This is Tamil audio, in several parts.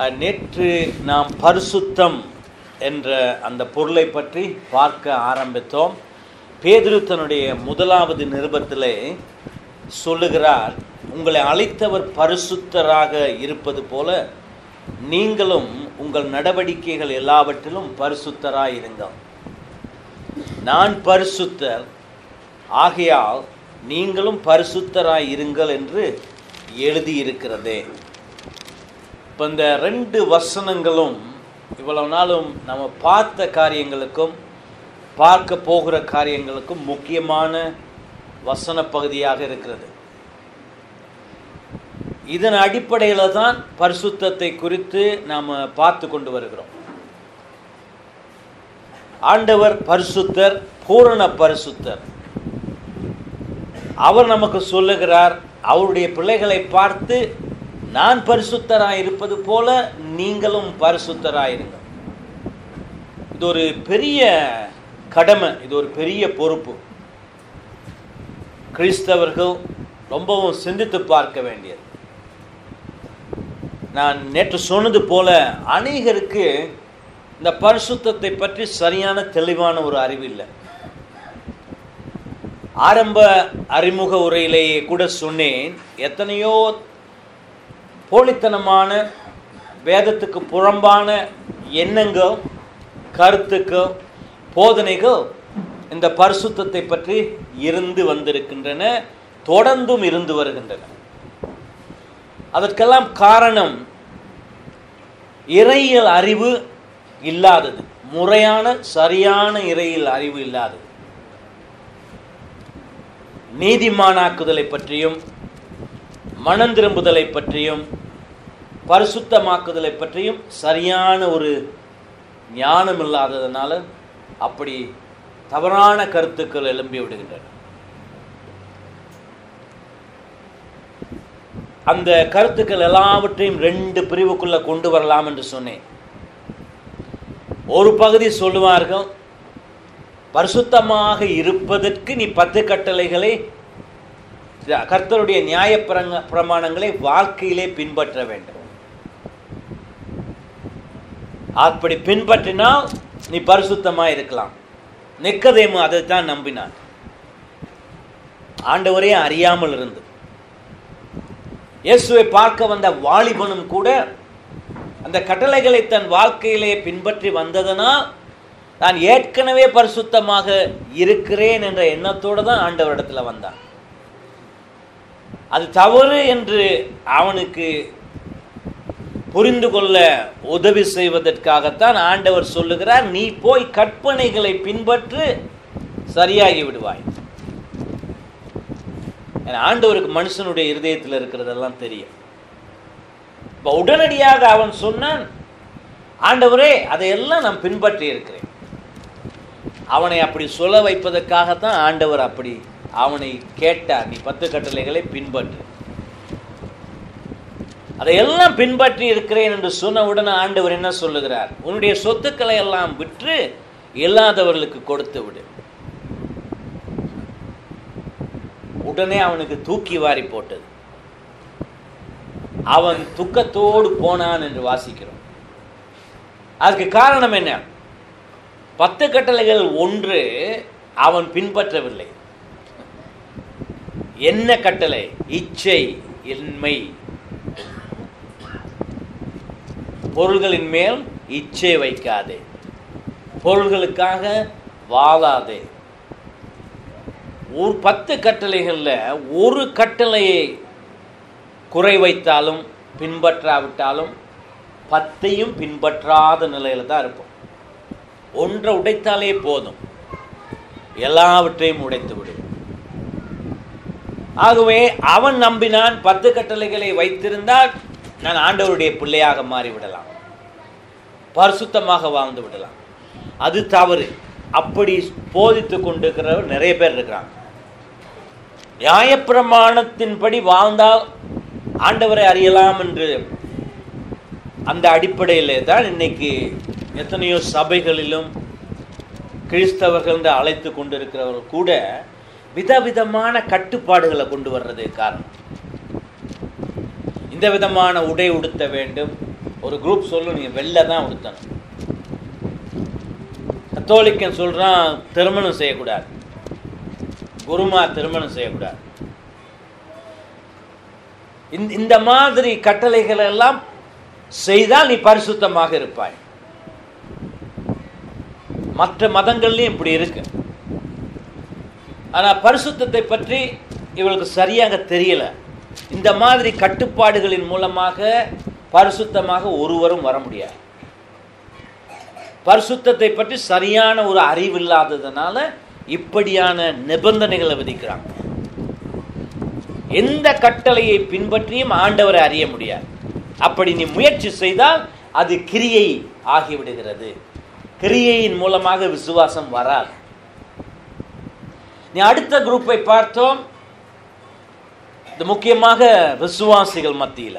அஹ், நேற்று நாம் பரிசுத்தம் என்ற அந்த பொருளை பற்றி பார்க்க ஆரம்பித்தோம் பேதுரு தன்னுடைய முதலாவது நிருபத்திலே சொல்லுகிறார் உங்களை அழைத்தவர் பரிசுத்தராக இருப்பது போல நீங்களும் உங்கள் நடவடிக்கைகள் எல்லாவற்றிலும் பரிசுத்தராய் இருங்கள் நான் பரிசுத்தர் ஆகையால் நீங்களும் பரிசுத்தராய் இருங்கள் என்று எழுதியிருக்கிறதே இப்போ இந்த ரெண்டு வசனங்களும் இவ்வளவு நாளும் நம்ம பார்த்த காரியங்களுக்கும் பார்க்க போகிற காரியங்களுக்கும் முக்கியமான வசன பகுதியாக இருக்கிறது இதன் அடிப்படையில் தான் பரிசுத்தத்தை குறித்து நாம் பார்த்து கொண்டு வருகிறோம் ஆண்டவர் பரிசுத்தர் பூரண பரிசுத்தர் அவர் நமக்கு சொல்லுகிறார் அவருடைய பிள்ளைகளை பார்த்து நான் பரிசுத்தராய் இருப்பது போல நீங்களும் பரிசுத்தராயிருங்க இது ஒரு பெரிய கடமை இது ஒரு பெரிய பொறுப்பு கிறிஸ்தவர்கள் ரொம்பவும் சிந்தித்து பார்க்க வேண்டியது நான் நேற்று சொன்னது போல அநேகருக்கு இந்த பரிசுத்தத்தை பற்றி சரியான தெளிவான ஒரு அறிவு இல்லை ஆரம்ப அறிமுக உரையிலேயே கூட சொன்னேன் எத்தனையோ போலித்தனமான வேதத்துக்கு புறம்பான எண்ணங்கள் கருத்துக்கள் போதனைகள் இந்த பரிசுத்தத்தை பற்றி இருந்து வந்திருக்கின்றன தொடர்ந்தும் இருந்து வருகின்றன அதற்கெல்லாம் காரணம் இறையியல் அறிவு இல்லாதது முறையான சரியான இறையியல் அறிவு இல்லாதது நீதிமானாக்குதலை பற்றியும் மனம் திரும்புதலை பற்றியும் பரிசுத்தமாக்குதலை பற்றியும் சரியான ஒரு ஞானம் இல்லாததுனால அப்படி தவறான கருத்துக்கள் எழும்பி விடுகின்றன அந்த கருத்துக்கள் எல்லாவற்றையும் ரெண்டு பிரிவுக்குள்ள கொண்டு வரலாம் என்று சொன்னேன் ஒரு பகுதி சொல்லுவார்கள் பரிசுத்தமாக இருப்பதற்கு நீ பத்து கட்டளைகளை கர்த்தருடைய நியாய பிரங்க- பிரமாணங்களை வாழ்க்கையிலே பின்பற்ற வேண்டும் அப்படி பின்பற்றினால் நீ பரிசுத்தமா இருக்கலாம் நிக்கதேமு அதைத்தான் நம்பினான் ஆண்டவரே அறியாமல் இருந்து இயேசுவை பார்க்க வந்த வாலிபனும் கூட அந்த கட்டளைகளை தன் வாழ்க்கையிலே பின்பற்றி வந்ததனால் நான் ஏற்கனவே பரிசுத்தமாக இருக்கிறேன் என்ற எண்ணத்தோடு தான் ஆண்டவரிடத்துல வந்தான் அது தவறு என்று அவனுக்கு புரிந்து கொள்ள உதவி செய்வதற்காகத்தான் ஆண்டவர் சொல்லுகிறார் நீ போய் கற்பனைகளை பின்பற்று சரியாகி விடுவாய் ஏன்னா, ஆண்டவருக்கு மனுஷனுடைய இருதயத்தில் இருக்கிறதெல்லாம் தெரியும் இப்போ உடனடியாக அவன் சொன்னான் ஆண்டவரே அதையெல்லாம் நான் பின்பற்றி இருக்கிறேன் அவனை அப்படி சொல்ல வைப்பதற்காகத்தான் ஆண்டவர் அப்படி அவனை கேட்டார் நீ பத்து கட்டளைகளை பின்பற்று அதையெல்லாம் பின்பற்றி இருக்கிறேன் என்று சொன்ன உடனே ஆண்டவர் என்ன சொல்லுகிறார் உன்னுடைய சொத்துக்களை எல்லாம் விற்று இல்லாதவர்களுக்கு கொடுத்து விடு உடனே அவனுக்கு தூக்கி வாரி போட்டது அவன் துக்கத்தோடு போனான் என்று வாசிக்கிறோம் அதுக்கு காரணம் என்ன பத்து கட்டளைகள் ஒன்று அவன் பின்பற்றவில்லை என்ன கட்டளை இச்சை இன்மை பொருள்களின் மேல் இச்சை வைக்காதே பொருள்களுக்காக வாழாதே ஒரு பத்து கட்டளைகளில் ஒரு கட்டளையை குறை வைத்தாலும் பின்பற்றாவிட்டாலும் பத்தையும் பின்பற்றாத நிலையில தான் இருப்போம் ஒன்றை உடைத்தாலே போதும் எல்லாவற்றையும் உடைத்து விடும் ஆகவே அவன் நம்பினான் பத்து கட்டளைகளை வைத்திருந்தால் நான் ஆண்டவருடைய பிள்ளையாக மாறிவிடலாம் பரிசுத்தமாக வாழ்ந்து விடலாம் அது தவறு அப்படி போதித்து கொண்டிருக்கிறவர் நிறைய பேர் இருக்கிறாங்க நியாயப்பிரமாணத்தின்படி வாழ்ந்தால் ஆண்டவரை அறியலாம் என்று அந்த அடிப்படையிலே தான் இன்னைக்கு எத்தனையோ சபைகளிலும் கிறிஸ்தவர்கள் என்று அழைத்து கொண்டிருக்கிறவர்கள் கூட விதவிதமான கட்டுப்பாடுகளை கொண்டு வர்றதே காரணம் இந்த விதமான உடை உடுத்த வேண்டும் ஒரு குரூப் சொல்லும் நீங்க வெள்ளை தான் உடுத்தணும் கத்தோலிக்கன் சொல்றான் திருமணம் செய்யக்கூடாது குருமா திருமணம் செய்யக்கூடாது இந்த- இந்த மாதிரி கட்டளைகள் எல்லாம் செய்தால் நீ பரிசுத்தமாக இருப்பாய் மற்ற மதங்கள்லயும் இப்படி இருக்கு ஆனா பரிசுத்தத்தை பற்றி இவளுக்கு சரியாக தெரியல இந்த மாதிரி கட்டுப்பாடுகளின் மூலமாக பரிசுத்தமாக ஒருவரும் வர முடியாது பரிசுத்தத்தை பற்றி சரியான ஒரு அறிவு இல்லாததுனால இப்படியான நிபந்தனைகளை விதிக்கிறாங்க எந்த கட்டளையை பின்பற்றியும் ஆண்டவரை அறிய முடியாது அப்படி நீ முயற்சி செய்தால் அது கிரியை ஆகிவிடுகிறது கிரியையின் மூலமாக விசுவாசம் வராது நீ அடுத்த குரூப்பை பார்த்தோம் இது முக்கியமாக விசுவாசிகள் மத்தியில்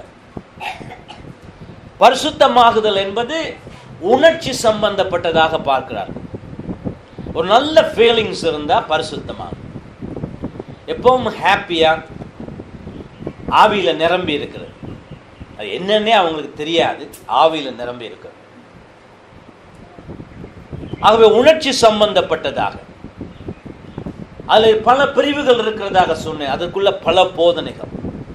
பரிசுத்தமாகுதல் என்பது உணர்ச்சி சம்பந்தப்பட்டதாக பார்க்கிறார் ஒரு நல்ல ஃபீலிங்ஸ் இருந்தா பரிசுத்தமாகும் எப்பவும் ஹாப்பியா ஆவியில நிரம்பி இருக்கிறது அது என்னன்னே அவங்களுக்கு தெரியாது ஆவியில நிரம்பி இருக்கிறது ஆகவே உணர்ச்சி சம்பந்தப்பட்டதாக அதில் பல பிரிவுகள் இருக்கிறதாக சொன்னேன் அதற்குள்ள பல போதனைகள்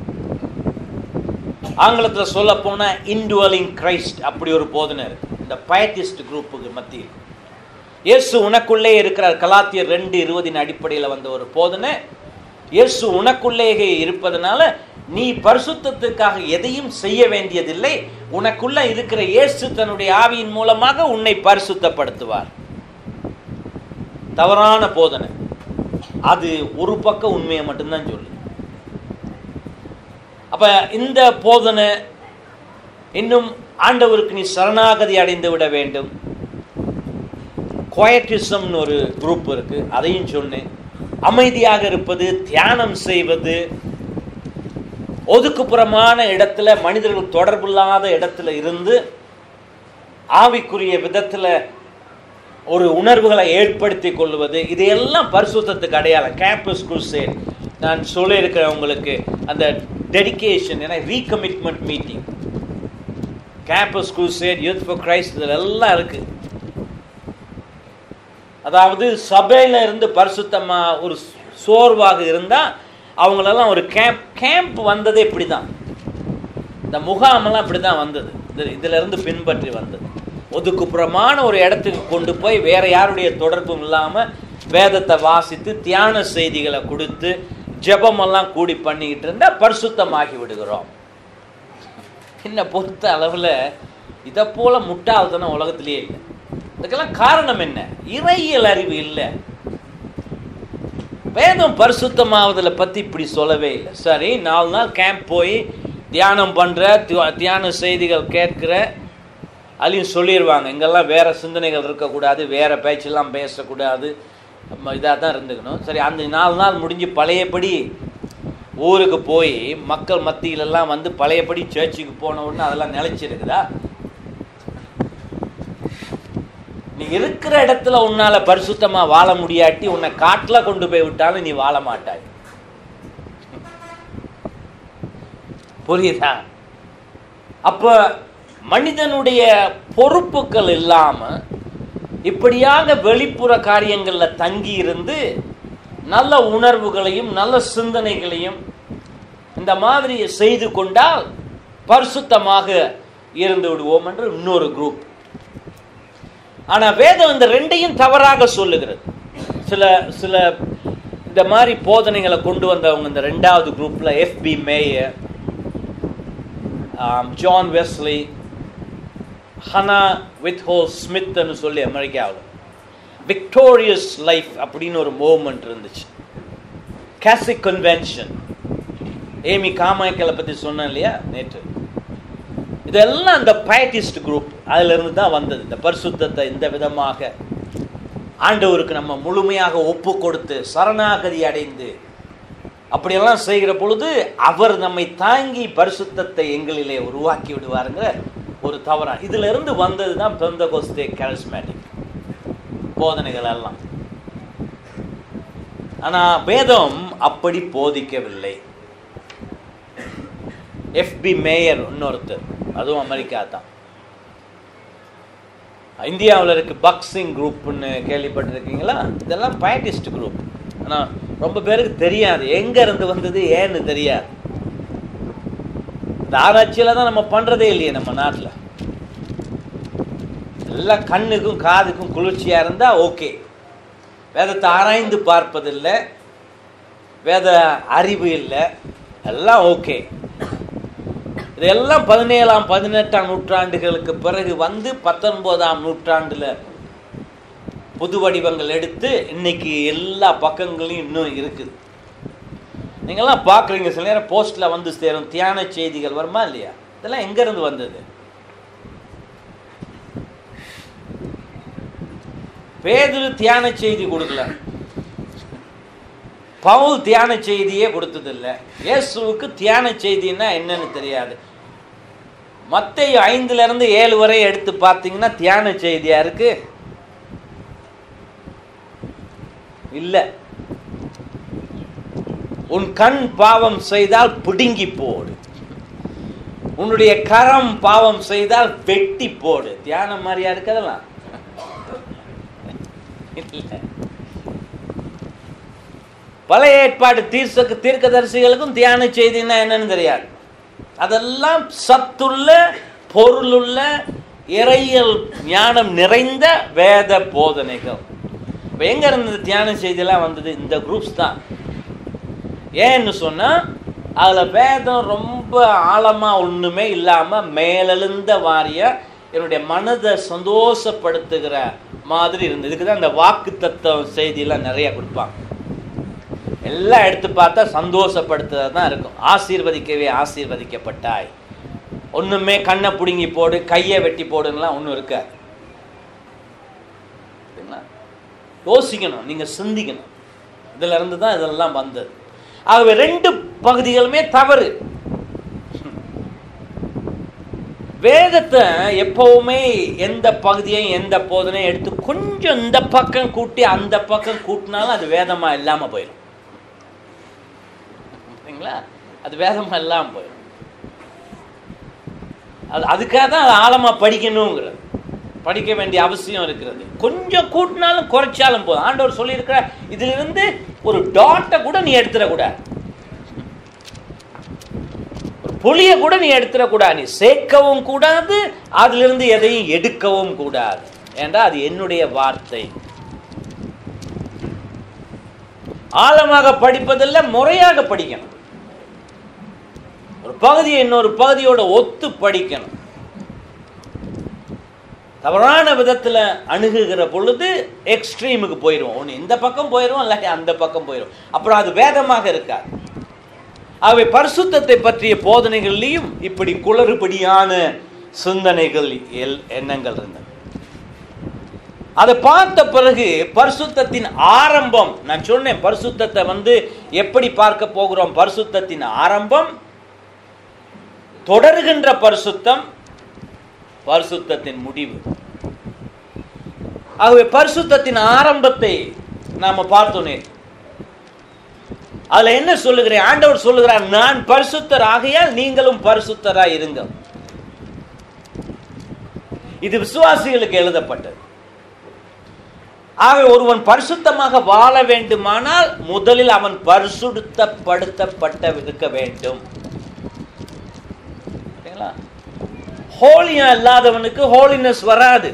ஆங்கிலத்தில் சொல்ல போனா இன்டுவலிங் கிரைஸ்ட் அப்படி ஒரு போதனை இருக்கு இந்த பயட்டிஸ்ட் குரூப்புக்கு மத்தியில் இயேசு உனக்குள்ளே இருக்கிறார் கலாத்தியர் ரெண்டு இருபதின் அடிப்படையில் வந்த ஒரு போதனை இயேசு உனக்குள்ளேயே இருப்பதனால நீ பரிசுத்தத்துக்காக எதையும் செய்ய வேண்டியதில்லை உனக்குள்ள இருக்கிற இயேசு தன்னுடைய ஆவியின் மூலமாக உன்னை பரிசுத்தப்படுத்துவார் தவறான போதனை அது ஒரு பக்கம் உண்மையை மட்டும்தான் சொல்லு அப்ப இந்த போதனை இன்னும் ஆண்டவருக்கு நீ சரணாகதி அடைந்து விட வேண்டும் குவாய்டிசம்னு ஒரு குரூப் இருக்கு அதையும் சொன்னேன் அமைதியாக இருப்பது தியானம் செய்வது ஒதுக்குப்புறமான இடத்துல மனிதர்கள் தொடர்பில்லாத இடத்துல இருந்து ஆவிக்குரிய விதத்துல ஒரு உணர்வுகளை ஏற்படுத்தி கொள்வது இதையெல்லாம் பரிசுத்தத்துக்கு அடையாளம் கேம்பஸ் குரூசேட் நான் சொல்லியிருக்கிறேன் உங்களுக்கு அந்த டெடிகேஷன் ஏன்னா recommitment meeting campus crusade youth for Christ இதில் எல்லாம் இருக்கு அதாவது சபையில இருந்து பரிசுத்தமா ஒரு சோர்வாக இருந்தா அவங்களெல்லாம் ஒரு கேம்ப் கேம்ப் வந்ததே இப்படிதான் இந்த முகாமெல்லாம் இப்படிதான் வந்தது இது- இதுல இருந்து பின்பற்றி வந்தது ஒதுக்குப்புறமான ஒரு இடத்துக்கு கொண்டு போய் வேற யாருடைய தொடர்பும் இல்லாம வேதத்தை வாசித்து தியான செய்திகளை கொடுத்து ஜெபமெல்லாம் கூடி பண்ணிக்கிட்டு இருந்தா பரிசுத்தமாகி விடுகிறோம் என்னை பொறுத்த அளவில் இதை போல முட்டாள்தனம் உலகத்திலேயே இல்லை இதுக்கெல்லாம் காரணம் என்ன இறையியல் அறிவு இல்லை வேதம் பரிசுத்தமாவதில் பற்றி இப்படி சொல்லவே இல்லை சரி நாலு நாள் கேம்ப் போய் தியானம் பண்ணுற தியான செய்திகள் கேட்கிற அதையும் சொல்லிடுவாங்க இங்கெல்லாம் வேற சிந்தனைகள் இருக்கக்கூடாது வேற பேச்செல்லாம் பேசக்கூடாது இதாக தான் இருந்துக்கணும் சரி அந்த நாலு நாள் முடிஞ்சு பழையபடி ஊருக்கு போய் மக்கள் மத்தியிலெல்லாம் வந்து பழையபடி சர்ச்சுக்கு போன உடனே அதெல்லாம் நிலைச்சிருக்குதா நீ இருக்கிற இடத்துல உன்னால பரிசுத்தமா வாழ முடியாட்டி உன்னை காட்டுல கொண்டு போய் விட்டாலும் நீ வாழ மாட்டாய் புரியுதா அப்ப மனிதனுடைய பொறுப்புகள் இல்லாம இப்படியாக வெளிப்புற காரியங்கள்ல தங்கி இருந்து நல்ல உணர்வுகளையும் நல்ல சிந்தனைகளையும் இந்த மாதிரி செய்து கொண்டால் பரிசுத்தமாக இருந்து விடுவோம் என்று இன்னொரு குரூப் ஆனா வேதம் இந்த ரெண்டையும் தவறாக சொல்லுகிறது சில சில இந்த மாதிரி போதனைகளை கொண்டு வந்தவங்க இந்த ரெண்டாவது குரூப்ல Effie Meyer John Wesley Hannah with ஹோ ஸ்மித்னு சொல்லி அமெரிக்காவில் விக்டோரியஸ் லைஃப் அப்படின்னு ஒரு மூவ்மெண்ட் இருந்துச்சு கேசிக் கன்வென்ஷன் ஏமி காமாய்க்கலை பற்றி சொன்னேன் இல்லையா நேற்று இதெல்லாம் அந்த பயட்டிஸ்ட் குரூப் அதுல இருந்து தான் வந்தது இந்த பரிசுத்தத்தை இந்த விதமாக ஆண்டவருக்கு நம்ம முழுமையாக ஒப்பு கொடுத்து சரணாகதி அடைந்து அப்படியெல்லாம் செய்கிற பொழுது அவர் நம்மை தாங்கி பரிசுத்தத்தை எங்களிலே உருவாக்கி விடுவாருங்கிற ஒரு தவறா இதுல இருந்து வந்தது தான் பெந்தகோஸ்தே கேரிஸ்மேட்டிக் போதனைகள் எல்லாம் ஆனா வேதம் அப்படி போதிக்கவில்லை எஃபி மேயர் இன்னொருத்தர் அதுவும் அமெரிக்கா தான் இந்தியாவில் இருக்கு பாக்ஸிங் குரூப்னு கேள்விப்பட்டிருக்கீங்களா இதெல்லாம் பயட்டிஸ்ட் குரூப் ஆனால் ரொம்ப பேருக்கு தெரியாது எங்க இருந்து வந்தது ஏன்னு தெரியாது இந்த ஆராய்ச்சியில தான் நம்ம பண்றதே இல்லையே நம்ம நாட்டில் எல்லாம் கண்ணுக்கும் காதுக்கும் குளிர்ச்சியா இருந்தா ஓகே வேதத்தை ஆராய்ந்து பார்ப்பதில்லை வேத அறிவு இல்லை எல்லாம் ஓகே இதெல்லாம் பதினேழாம் பதினெட்டாம் நூற்றாண்டுகளுக்கு பிறகு வந்து பத்தொன்பதாம் நூற்றாண்டுல புது வடிவங்கள் எடுத்து இன்னைக்கு எல்லா பக்கங்களையும் இன்னும் இருக்குது நீங்கெல்லாம் பார்க்குறீங்க சில நேரம் போஸ்ட்ல வந்து சேரும் தியான செய்திகள் வருமா இல்லையா இதெல்லாம் எங்க இருந்து வந்தது பேதுரு தியான செய்தி கொடுக்கல பவுல் தியான செய்தியே கொடுத்ததில்ல இயேசுவுக்கு தியான செய்தின்னா என்னன்னு தெரியாது மத்தேயு ஐந்துல இருந்து ஏழு வரை எடுத்து பார்த்தீங்கன்னா தியான செய்தியா இருக்கு இல்ல உன் கண் பாவம் செய்தால் பிடுங்கி போடு உன்னுடைய கரம் பாவம் செய்தால் வெட்டி போடு தியானம் மாதிரியா இருக்கு அதெல்லாம் இல்ல பழைய ஏற்பாடு தீர்க்க தீர்க்கதரிசிகளுக்கும் தியான செய்தின்னா என்னன்னு தெரியாது அதெல்லாம் சத்துள்ள பொருளுள்ள இறையல் ஞானம் நிறைந்த வேத போதனைகள் இப்போ எங்க இருந்தது தியான செய்தியெல்லாம் வந்தது இந்த குரூப்ஸ் தான் ஏன்னு சொன்னா அதுல வேதம் ரொம்ப ஆழமா ஒண்ணுமே இல்லாம மேலெழுந்த வாரிய என்னுடைய மனதை சந்தோஷப்படுத்துகிற மாதிரி இருந்தது இதுக்கு தான் இந்த வாக்கு தத்துவம் செய்தியெல்லாம் நிறைய கொடுப்பாங்க எல்லாம் எடுத்து பார்த்தா சந்தோஷப்படுத்துறது தான் இருக்கும் ஆசீர்வதிக்கவே ஆசீர்வதிக்கப்பட்டாய் ஒண்ணுமே கண்ணை பிடுங்கி போடு கையை வெட்டி போடுன்னெலாம் ஒன்றும் இருக்காது சரிங்களா? யோசிக்கணும் நீங்க சிந்திக்கணும் இதுல இருந்து தான் இதெல்லாம் வந்தது ஆகவே ரெண்டு பகுதிகளுமே தவறு வேதத்தை எப்பவுமே எந்த பகுதியையும் எந்த போதனையும் எடுத்து கொஞ்சம் இந்த பக்கம் கூட்டி அந்த பக்கம் கூட்டினாலும் அது வேதமா இல்லாம போயிடும் சரிங்களா அது வேதமா இல்லாம போயிடும் அது அதுக்காக தான் அது ஆழமா படிக்கணுங்கிறது படிக்க வேண்டிய அவசியம் இருக்கிறது கொஞ்சம் கூட்டினாலும் குறைச்சாலும் போதும் ஆண்டவர் சொல்லியிருக்கிற இதுல இருந்து ஒரு டாட்டை கூட நீ எடுத்துடக்கூடாது ஒரு புளிய கூட நீ எடுத்துடக்கூடாது நீ சேர்க்கவும் கூடாது அதிலிருந்து எதையும் எடுக்கவும் கூடாது ஏண்டா அது என்னுடைய வார்த்தை ஆழமாக படிப்பதில்ல முறையாக படிக்கணும் ஒரு பகுதியை இன்னொரு பகுதியோட ஒத்து படிக்கணும் தவறான விதத்துல அணுகுகிற பொழுது எக்ஸ்ட்ரீமுக்கு போயிடும் ஒன்று இந்த பக்கம் போயிடும் இல்லாட்டி அந்த பக்கம் போயிடும் அப்புறம் அது வேதமாக இருக்காது ஆகவே பரிசுத்தத்தை பற்றிய போதனைகள்லையும் இப்படி குளறுபடியான சிந்தனைகள் எல் எண்ணங்கள் இருந்தது அதை பார்த்த பிறகு பரிசுத்தத்தின் ஆரம்பம் நான் சொன்னேன் பரிசுத்தத்தை வந்து எப்படி பார்க்க போகிறோம் பரிசுத்தத்தின் ஆரம்பம் தொடர்கின்ற பரிசுத்தம் பரிசுத்தத்தின் முடிவு ஆகவே பரிசுத்தத்தின் ஆரம்பத்தை நாம பார்த்தோனே அதுல என்ன சொல்லுகிறேன் ஆண்டவர் சொல்லுகிறார் நான் பரிசுத்தர் ஆகையால் நீங்களும் பரிசுத்தராய் இருங்கள் இது விசுவாசிகளுக்கு எழுதப்பட்டது ஆகவே ஒருவன் பரிசுத்தமாக வாழ வேண்டுமானால் முதலில் அவன் பரிசுத்தப்படுத்தப்பட்ட இருக்க வேண்டும் சரிங்களா ஹோலியா இல்லாதவனுக்கு ஹோலினஸ் வராது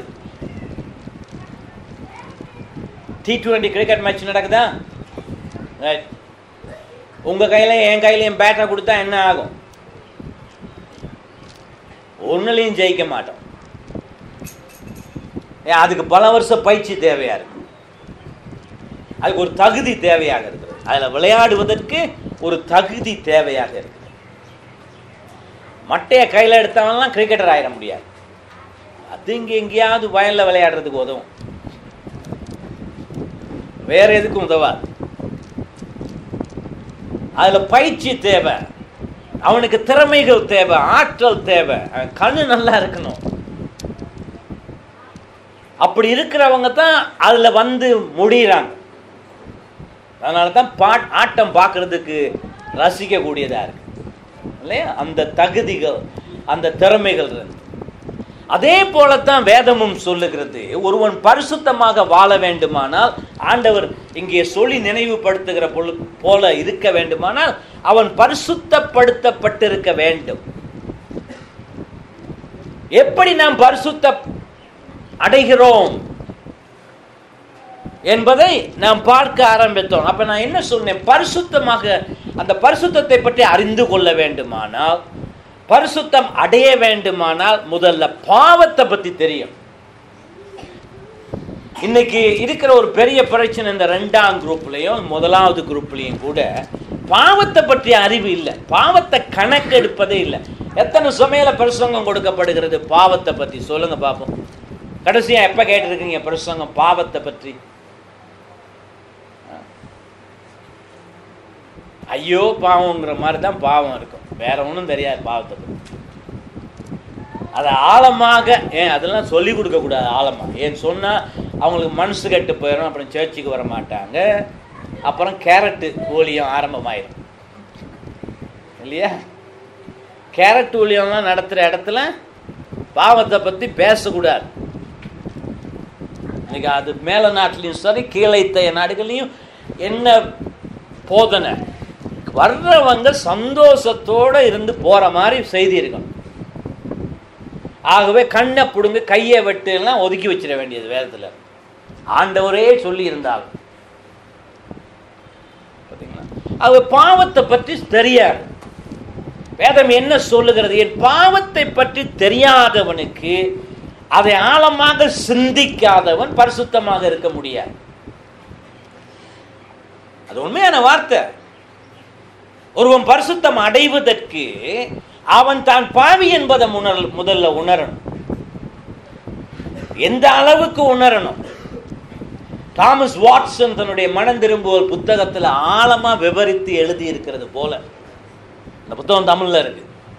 டி டுவெண்ட்டி கிரிக்கெட் மேட்ச் நடக்குதா ரைட் உங்க கையில என் கையிலையும் பேட்டை கொடுத்தா என்ன ஆகும் ஒன்னுலையும் ஜெயிக்க மாட்டோம் ஏன் அதுக்கு பல வருஷம் பயிற்சி தேவையா இருக்கு அதுக்கு ஒரு தகுதி தேவையாக இருக்குது அதுல விளையாடுவதற்கு ஒரு தகுதி தேவையாக இருக்குது மட்டையை கையில் எடுத்தவன்லாம் கிரிக்கெட்டர் ஆயிட முடியாது அது இங்க எங்கேயாவது வயல்ல விளையாடுறதுக்கு உதவும் வேற எதுக்கும் உதவாது அதுல பயிற்சி தேவை அவனுக்கு திறமைகள் தேவை ஆற்றல் தேவை அவன் கண்ணு நல்லா இருக்கணும் அப்படி இருக்கிறவங்க தான் அதுல வந்து முடிகிறாங்க அதனால தான் பாட் ஆட்டம் பார்க்கறதுக்கு ரசிக்க கூடியதா இருக்கு இல்லையா அந்த தகுதிகள் அந்த திறமைகள் இருந்து அதே போலத்தான் வேதமும் சொல்லுகிறது ஒருவன் பரிசுத்தமாக வாழ வேண்டுமானால் ஆண்டவர் இங்கே சொல்லி நினைவுபடுத்துகிற பொழு- போல இருக்க வேண்டுமானால் அவன் பரிசுத்தப்படுத்தப்பட்டிருக்க வேண்டும் எப்படி நாம் பரிசுத்த அடைகிறோம் என்பதை நாம் பார்க்க ஆரம்பித்தோம் அப்ப நான் என்ன சொன்னேன் பரிசுத்தமாக அந்த பரிசுத்தத்தை பற்றி அறிந்து கொள்ள வேண்டுமானால் பரிசுத்தம் அடைய வேண்டுமானால் முதல்ல பாவத்தை பத்தி தெரியும் இன்னைக்கு இருக்கிற ஒரு பெரிய பிரச்சனை இந்த ரெண்டாம் குரூப்லயும் முதலாவது குரூப்லயும் கூட பாவத்தை பற்றி அறிவு இல்லை பாவத்தை கணக்கெடுப்பதே இல்லை எத்தனை சமையல பிரசங்கம் கொடுக்கப்படுகிறது பாவத்தை பத்தி சொல்லுங்க பாப்போம் கடைசியா எப்ப கேட்டிருக்கீங்க பிரசங்கம் பாவத்தை பற்றி ஐயோ பாவங்கிற மாதிரி தான் பாவம் இருக்கும் வேற ஒன்றும் தெரியாது பாவத்தை பற்றி அதை ஆழமாக ஏன் அதெல்லாம் சொல்லி கொடுக்க கூடாது ஆழமா ஏன் சொன்னா அவங்களுக்கு மனசு கெட்டு போயிடும் அப்புறம் சர்ச்சுக்கு வர மாட்டாங்க அப்புறம் கேரட்டு ஊழியம் ஆரம்பமாயிரும் இல்லையா கேரட் ஊழியம்லாம் நடத்துற இடத்துல பாவத்தை பத்தி பேசக்கூடாது இன்னைக்கு அது மேல நாட்டிலையும் சரி கீழைத்தைய நாடுகள்லையும் என்ன போதனை வர்றவங்க சந்தோஷத்தோட இருந்து போற மாதிரி செய்தி இருக்கணும் ஆகவே கண்ணை பிடுங்க கையை வெட்டு எல்லாம் ஒதுக்கி வச்சிட வேண்டியது வேதத்துல ஆண்டவரே சொல்லி இருந்தாலும் பாத்தீங்களா அது பாவத்தை பற்றி தெரியாது வேதம் என்ன சொல்லுகிறது என் பாவத்தை பற்றி தெரியாதவனுக்கு அதை ஆழமாக சிந்திக்காதவன் பரிசுத்தமாக இருக்க முடியாது அது உண்மையான வார்த்தை ஒருவன் பரிசுத்தம் அடைவதற்கு அவன் தான் பாவி என்பதை உணர் முதல்ல உணரணும் எந்த அளவுக்கு உணரணும் தாமஸ் வாட்சன் தன்னுடைய மனம் திரும்புவோர் புத்தகத்தில் ஆழமா விவரித்து எழுதி இருக்கிறது போல இந்த புத்தகம் தமிழ்ல இருக்கு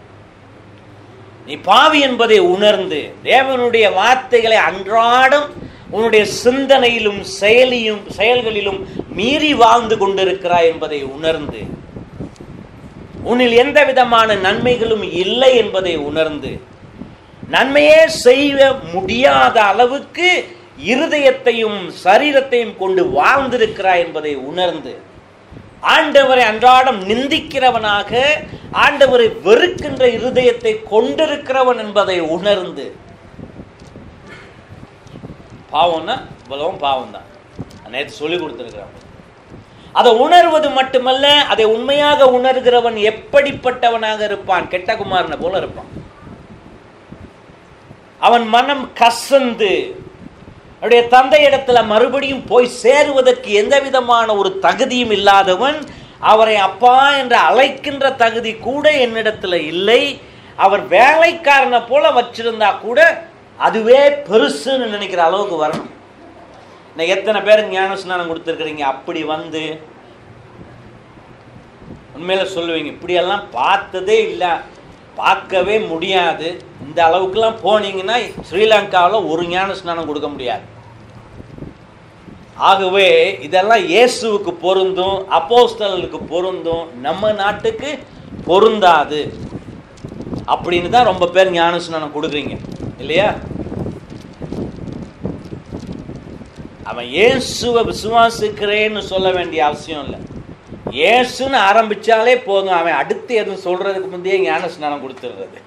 நீ பாவி என்பதை உணர்ந்து தேவனுடைய வார்த்தைகளை அன்றாடம் உன்னுடைய சிந்தனையிலும் செயலியும் செயல்களிலும் மீறி வாழ்ந்து கொண்டிருக்கிறாய் என்பதை உணர்ந்து உன்னில் எந்த விதமான நன்மைகளும் இல்லை என்பதை உணர்ந்து நன்மையே செய்ய முடியாத அளவுக்கு இருதயத்தையும் சரீரத்தையும் கொண்டு வாழ்ந்திருக்கிறாய் என்பதை உணர்ந்து ஆண்டவரை அன்றாடம் நிந்திக்கிறவனாக ஆண்டவரை வெறுக்கின்ற இருதயத்தை கொண்டிருக்கிறவன் என்பதை உணர்ந்து பாவம்னா இவ்வளவும் பாவம் தான் நேற்று சொல்லி கொடுத்துருக்கிறான் அதை உணர்வது மட்டுமல்ல அதை உண்மையாக உணர்கிறவன் எப்படிப்பட்டவனாக இருப்பான் கெட்ட குமாரனை போல இருப்பான் அவன் மனம் கசந்து அவருடைய தந்தை இடத்துல மறுபடியும் போய் சேருவதற்கு எந்த விதமான ஒரு தகுதியும் இல்லாதவன் அவரை அப்பா என்று அழைக்கின்ற தகுதி கூட என்னிடத்துல இல்லை அவர் வேலைக்காரனை போல வச்சிருந்தா கூட அதுவே பெருசுன்னு நினைக்கிற அளவுக்கு வரணும் இன்னைக்கு எத்தனை பேருக்கு ஞான ஸ்நானம் கொடுத்துருக்குறீங்க அப்படி வந்து உண்மையில சொல்லுவீங்க இப்படியெல்லாம் பார்த்ததே இல்லை பார்க்கவே முடியாது இந்த அளவுக்குலாம் போனீங்கன்னா ஸ்ரீலங்காவில் ஒரு ஞான ஸ்நானம் கொடுக்க முடியாது ஆகவே இதெல்லாம் இயேசுவுக்கு பொருந்தும் அப்போஸ்தலர்களுக்கு பொருந்தும் நம்ம நாட்டுக்கு பொருந்தாது அப்படின்னு தான் ரொம்ப பேர் ஞான ஸ்நானம் கொடுக்குறீங்க இல்லையா அவன் இயேசுவை விசுவாசிக்கிறேன்னு சொல்ல வேண்டிய அவசியம் இல்லை இயேசுன்னு ஆரம்பிச்சாலே போதும் அவன் அடுத்து எதுவும் சொல்றதுக்கு முந்தையே ஞான ஸ்நானம் கொடுத்துடுறது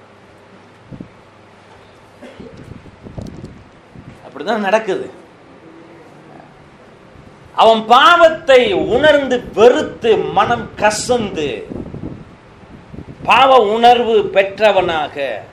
அப்படிதான் நடக்குது அவன் பாவத்தை உணர்ந்து வெறுத்து மனம் கசந்து பாவ உணர்வு பெற்றவனாக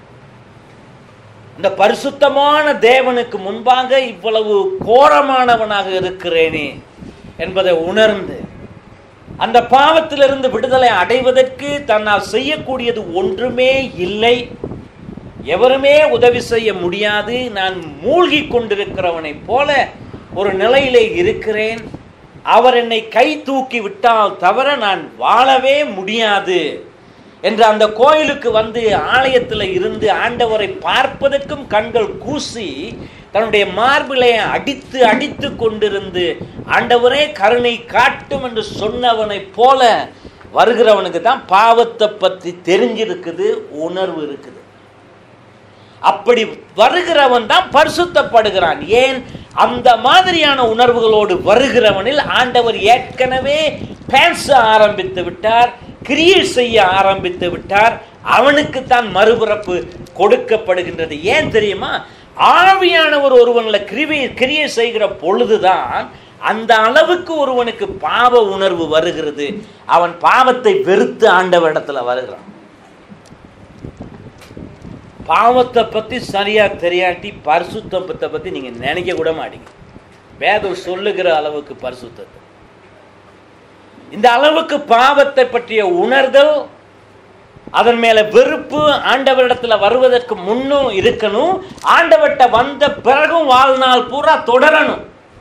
இந்த பரிசுத்தமான தேவனுக்கு முன்பாக இவ்வளவு கோரமானவனாக இருக்கிறேனே என்பதை உணர்ந்து அந்த பாவத்திலிருந்து விடுதலை அடைவதற்கு தன்னால் செய்யக்கூடியது ஒன்றுமே இல்லை எவருமே உதவி செய்ய முடியாது நான் மூழ்கி கொண்டிருக்கிறவனைப் போல ஒரு நிலையிலே இருக்கிறேன் அவர் என்னை கை தூக்கி விட்டால் தவிர நான் வாழவே முடியாது என்று அந்த கோயிலுக்கு வந்து ஆலயத்தில் இருந்து ஆண்டவரை பார்ப்பதற்கும் கண்கள் கூசி தன்னுடைய மார்பிலை அடித்து அடித்து கொண்டிருந்து ஆண்டவரே கருணை காட்டும் என்று சொன்னவனைப் போல வருகிறவனுக்கு தான் பாவத்தை பற்றி தெரிஞ்சிருக்குது உணர்வு இருக்குது அப்படி வருகிறவன் தான் பரிசுத்தப்படுகிறான் ஏன் அந்த மாதிரியான உணர்வுகளோடு வருகிறவனில் ஆண்டவர் ஏற்கனவே பேச ஆரம்பித்து விட்டார் கிரியை செய்ய ஆரம்பித்து விட்டார் அவனுக்கு தான் மறுபிறப்பு கொடுக்கப்படுகின்றது ஏன் தெரியுமா ஆவியானவர் ஒருவன்ல கிரிவை கிரியை செய்கிற பொழுதுதான் அந்த அளவுக்கு ஒருவனுக்கு பாவ உணர்வு வருகிறது அவன் பாவத்தை வெறுத்து ஆண்டவரிடத்துல வருகிறான் பாவத்தை பத்தி சரியா தெரியாட்டி பரிசுத்தத்தை பத்தி நீங்க நினைக்க கூட மாட்டீங்க வேதம் சொல்லுகிற அளவுக்கு பரிசுத்தத்தை இந்த அளவுக்கு பாவத்தை பற்றிய உணர்தல் அதன் மேல வெறுப்பு ஆண்டவரிடத்துல வருவதற்கு முன்னும் இருக்கணும் ஆண்டவர்கிட்ட வந்த பிறகும் வாழ்நாள் பூரா தொடரணும்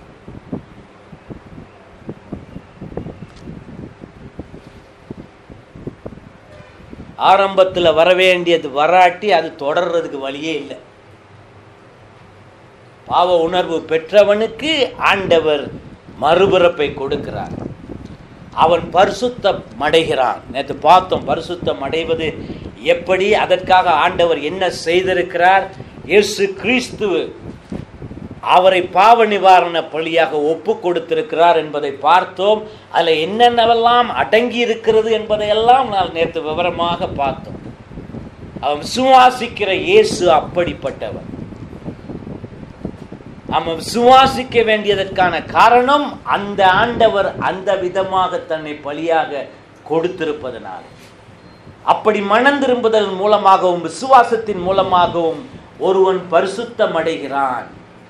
ஆரம்பத்துல வர வேண்டியது வராட்டி அது தொடர்றதுக்கு வழியே இல்லை பாவ உணர்வு பெற்றவனுக்கு ஆண்டவர் மறுபிறப்பை கொடுக்கிறார் அவன் பரிசுத்தம் அடைகிறான் நேற்று பார்த்தோம் பரிசுத்தம் அடைவது எப்படி அதற்காக ஆண்டவர் என்ன செய்திருக்கிறார் இயேசு கிறிஸ்து அவரை பாவ நிவாரண பலியாக ஒப்பு கொடுத்திருக்கிறார் என்பதை பார்த்தோம் அதில் என்னென்னவெல்லாம் அடங்கி இருக்கிறது என்பதையெல்லாம் நான் நேற்று விவரமாக பார்த்தோம் அவன் விசுவாசிக்கிற இயேசு அப்படிப்பட்டவன் அவன் விசுவாசிக்க வேண்டியதற்கான காரணம் அந்த ஆண்டவர் அந்த விதமாக தன்னை பலியாக கொடுத்திருப்பதனால் அப்படி மனம் திரும்புதல் மூலமாகவும் விசுவாசத்தின் மூலமாகவும் ஒருவன் பரிசுத்தம் அடைகிறான்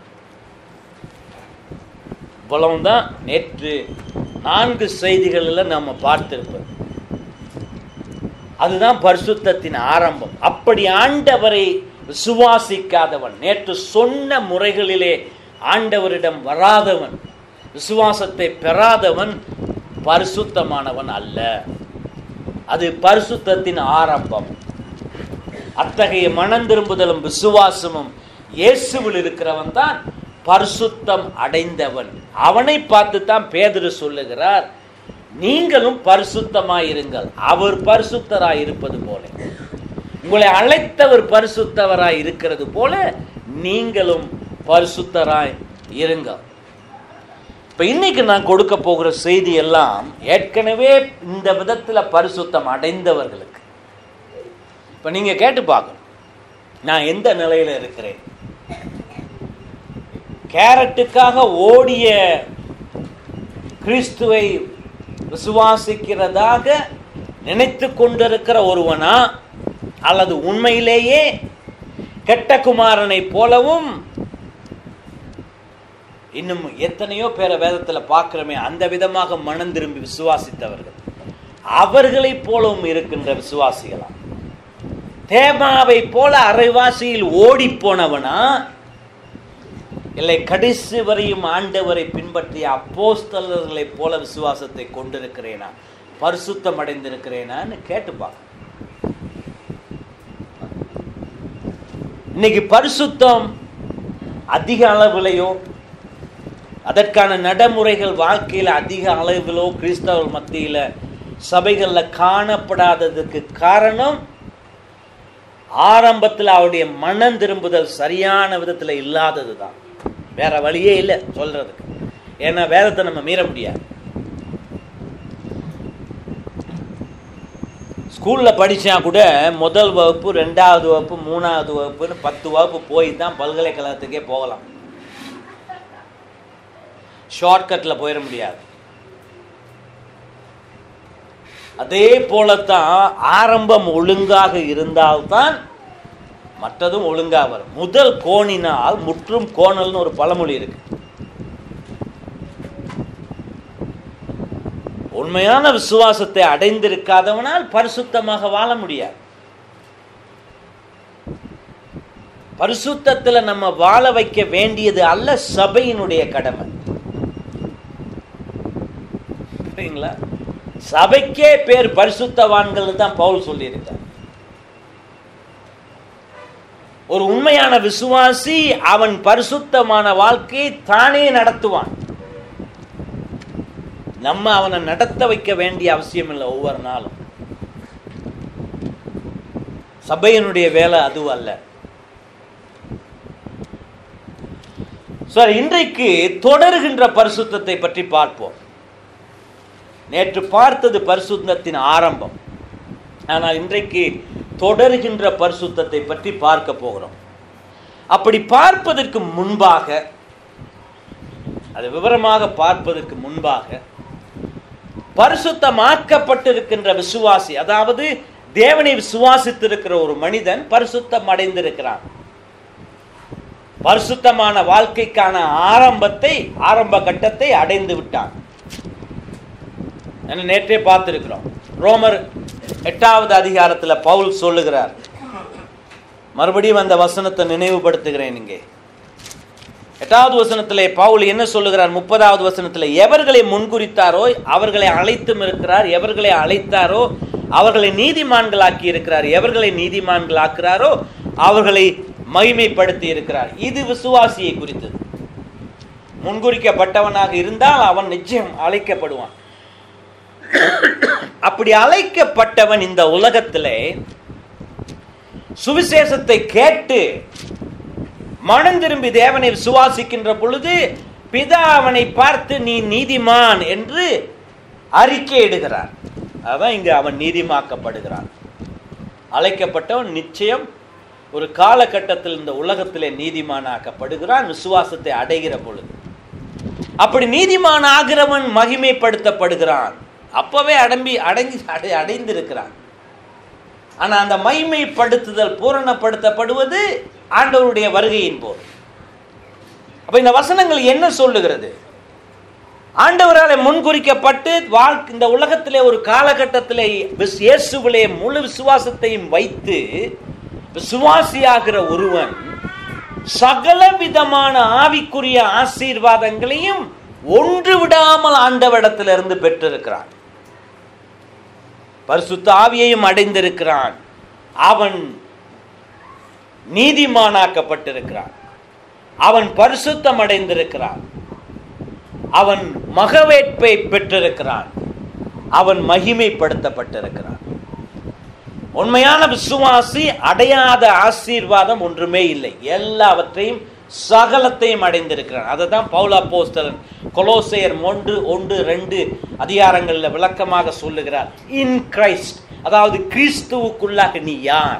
இவ்வளவுதான் நேற்று நான்கு செய்திகளில் நம்ம பார்த்திருப்பது அதுதான் பரிசுத்தத்தின் ஆரம்பம் அப்படி ஆண்டவரை விசுவாசிக்காதவன் நேற்று சொன்ன முறைகளிலே ஆண்டவரிடம் வராதவன் விசுவாசத்தை பெறாதவன் பரிசுத்தமானவன் அல்ல அது பரிசுத்தத்தின் ஆரம்பம் அத்தகைய மனம் திரும்புதலும் விசுவாசமும் இயேசுவில் இருக்கிறவன் தான் பரிசுத்தம் அடைந்தவன் அவனை பார்த்து தான் பேதரு சொல்லுகிறார் நீங்களும் பரிசுத்தமாயிருங்கள் அவர் பரிசுத்தராய் இருப்பது போல உங்களை அழைத்தவர் பரிசுத்தவராய் இருக்கிறது போல நீங்களும் பரிசுத்தராய் இருங்க இப்ப இன்னைக்கு நான் கொடுக்க போகிற செய்தி எல்லாம் ஏற்கனவே இந்த விதத்துல பரிசுத்தம் அடைந்தவர்களுக்கு இப்ப நீங்க கேட்டு பார்க்கணும் நான் எந்த நிலையில இருக்கிறேன் கேரட்டுக்காக ஓடிய கிறிஸ்துவை விசுவாசிக்கிறதாக நினைத்து கொண்டிருக்கிற ஒருவனா அல்லது உண்மையிலேயே கெட்ட குமாரனை போலவும் இன்னும் எத்தனையோ பேரை வேதத்துல பார்க்கிறோமே அந்த விதமாக மனம் திரும்பி விசுவாசித்தவர்கள் அவர்களைப் போலவும் இருக்கின்ற விசுவாசிகளா தேமாவை போல அரைவாசியில் ஓடி போனவனா இல்லை கடைசி வரையும் ஆண்டவரை பின்பற்றிய அப்போஸ்தலர்களைப் போல விசுவாசத்தை கொண்டிருக்கிறேனா பரிசுத்தம் அடைந்திருக்கிறேனான்னு கேட்டுப்பா இன்னைக்கு பரிசுத்தம் அதிக அளவிலையோ அதற்கான நடைமுறைகள் வாழ்க்கையில் அதிக அளவிலோ கிறிஸ்தவ மத்தியில் சபைகளில் காணப்படாததுக்கு காரணம் ஆரம்பத்தில் அவருடைய மனம் திரும்புதல் சரியான விதத்தில் இல்லாதது தான் வேற வழியே இல்லை சொல்றதுக்கு ஏன்னா வேதத்தை நம்ம மீற முடியாது ஸ்கூல்ல படிச்சா கூட முதல் வகுப்பு ரெண்டாவது வகுப்பு மூணாவது வகுப்புன்னு பத்து வகுப்பு போய் தான் பல்கலைக்கழகத்துக்கே போகலாம் ஷார்ட்கட்ல போயிட முடியாது அதே போலத்தான் ஆரம்பம் ஒழுங்காக இருந்தால்தான் மற்றதும் ஒழுங்கா வரும் முதல் கோணினால் முற்றும் கோணல்னு ஒரு பழமொழி இருக்கு உண்மையான விசுவாசத்தை அடைந்திருக்காதவனால் பரிசுத்தமாக வாழ முடியாது பரிசுத்தத்துல நம்ம வாழ வைக்க வேண்டியது அல்ல சபையினுடைய கடமை சரிங்களா சபைக்கே பேர் பரிசுத்தவான்கள் தான் பவுல் சொல்லியிருக்கார் ஒரு உண்மையான விசுவாசி அவன் பரிசுத்தமான வாழ்க்கையை தானே நடத்துவான் நம்ம அவனை நடத்த வைக்க வேண்டிய அவசியம் இல்லை ஒவ்வொரு நாளும் சபையினுடைய வேலை அது அல்ல சார் இன்றைக்கு தொடர்கின்ற பரிசுத்தத்தை பற்றி பார்ப்போம் நேற்று பார்த்தது பரிசுத்தத்தின் ஆரம்பம் ஆனால் இன்றைக்கு தொடர்கின்ற பரிசுத்தத்தை பற்றி பார்க்க போகிறோம் அப்படி பார்ப்பதற்கு முன்பாக அது விவரமாக பார்ப்பதற்கு முன்பாக பரிசுத்தமாக்கப்பட்டிருக்கின்ற விசுவாசி அதாவது தேவனை விசுவாசித்திருக்கிற ஒரு மனிதன் பரிசுத்தம் அடைந்திருக்கிறான் பரிசுத்தமான வாழ்க்கைக்கான ஆரம்பத்தை ஆரம்ப கட்டத்தை அடைந்து விட்டான் என்று நேற்றே பார்த்திருக்கிறோம் ரோமர் எட்டாவது அதிகாரத்தில் பவுல் சொல்லுகிறார் மறுபடியும் அந்த வசனத்தை நினைவுபடுத்துகிறேன் இங்கே எட்டாவது வசனத்திலே பவுல் என்ன சொல்லுகிறார் முப்பதாவது வசனத்தில் எவர்களை முன்குறித்தாரோ அவர்களை அழைத்தும் இருக்கிறார் எவர்களை அழைத்தாரோ அவர்களை நீதிமான்களாக்கி இருக்கிறார் எவர்களை நீதிமான்களாக்குறாரோ அவர்களை மகிமைப்படுத்தி இருக்கிறார் இது விசுவாசியை குறித்தது முன்குறிக்கப்பட்டவனாக இருந்தால் அவன் நிச்சயம் அழைக்கப்படுவான் அப்படி அழைக்கப்பட்டவன் இந்த உலகத்திலே சுவிசேஷத்தை கேட்டு மனம் திரும்பி தேவனை விசுவாசிக்கின்ற பொழுது பிதா அவனை பார்த்து நீ நீதிமான் என்று அறிக்கையிடுகிறார் அதான் இங்கு அவன் நீதிமாக்கப்படுகிறான் அழைக்கப்பட்டவன் நிச்சயம் ஒரு காலகட்டத்தில் இந்த உலகத்திலே நீதிமானாக்கப்படுகிறான் விசுவாசத்தை அடைகிற பொழுது அப்படி நீதிமான் ஆகிறவன் மகிமைப்படுத்தப்படுகிறான் அப்பவே அடம்பி அடங்கி அடை அடைந்திருக்கிறான் ஆனா அந்த மகிமைப்படுத்துதல் பூரணப்படுத்தப்படுவது ஆண்டவருடைய வருகையின் போது அப்ப இந்த வசனங்கள் என்ன சொல்லுகிறது ஆண்டவரால் முன்குறிக்கப்பட்டு வாழ்க்கை இந்த உலகத்திலே ஒரு காலகட்டத்திலே விஸ்- இயேசுவிலே முழு விசுவாசத்தையும் வைத்து விசுவாசியாகிற ஒருவன் சகல விதமான ஆவிக்குரிய ஆசீர்வாதங்களையும் ஒன்று விடாமல் ஆண்டவரிடத்திலிருந்து பெற்றிருக்கிறான் பரிசுத்த ஆவியையும் அடைந்திருக்கிறான் அவன் நீதிமானாக்கப்பட்டிருக்கிறான் அவன் பரிசுத்தம் அடைந்திருக்கிறான் அவன் மகவேட்பை பெற்றிருக்கிறான் அவன் மகிமைப்படுத்தப்பட்டிருக்கிறான் உண்மையான விசுவாசி அடையாத ஆசீர்வாதம் ஒன்றுமே இல்லை எல்லாவற்றையும் சகலத்தையும் அடைந்திருக்கிறான் அதை தான் பவுலா போஸ்தலன் கொலோசையர் ஒன்று ஒன்று ரெண்டு அதிகாரங்களில் விளக்கமாக சொல்லுகிறார் இன் கிரைஸ்ட் அதாவது கிறிஸ்துவுக்குள்ளாக நீ யார்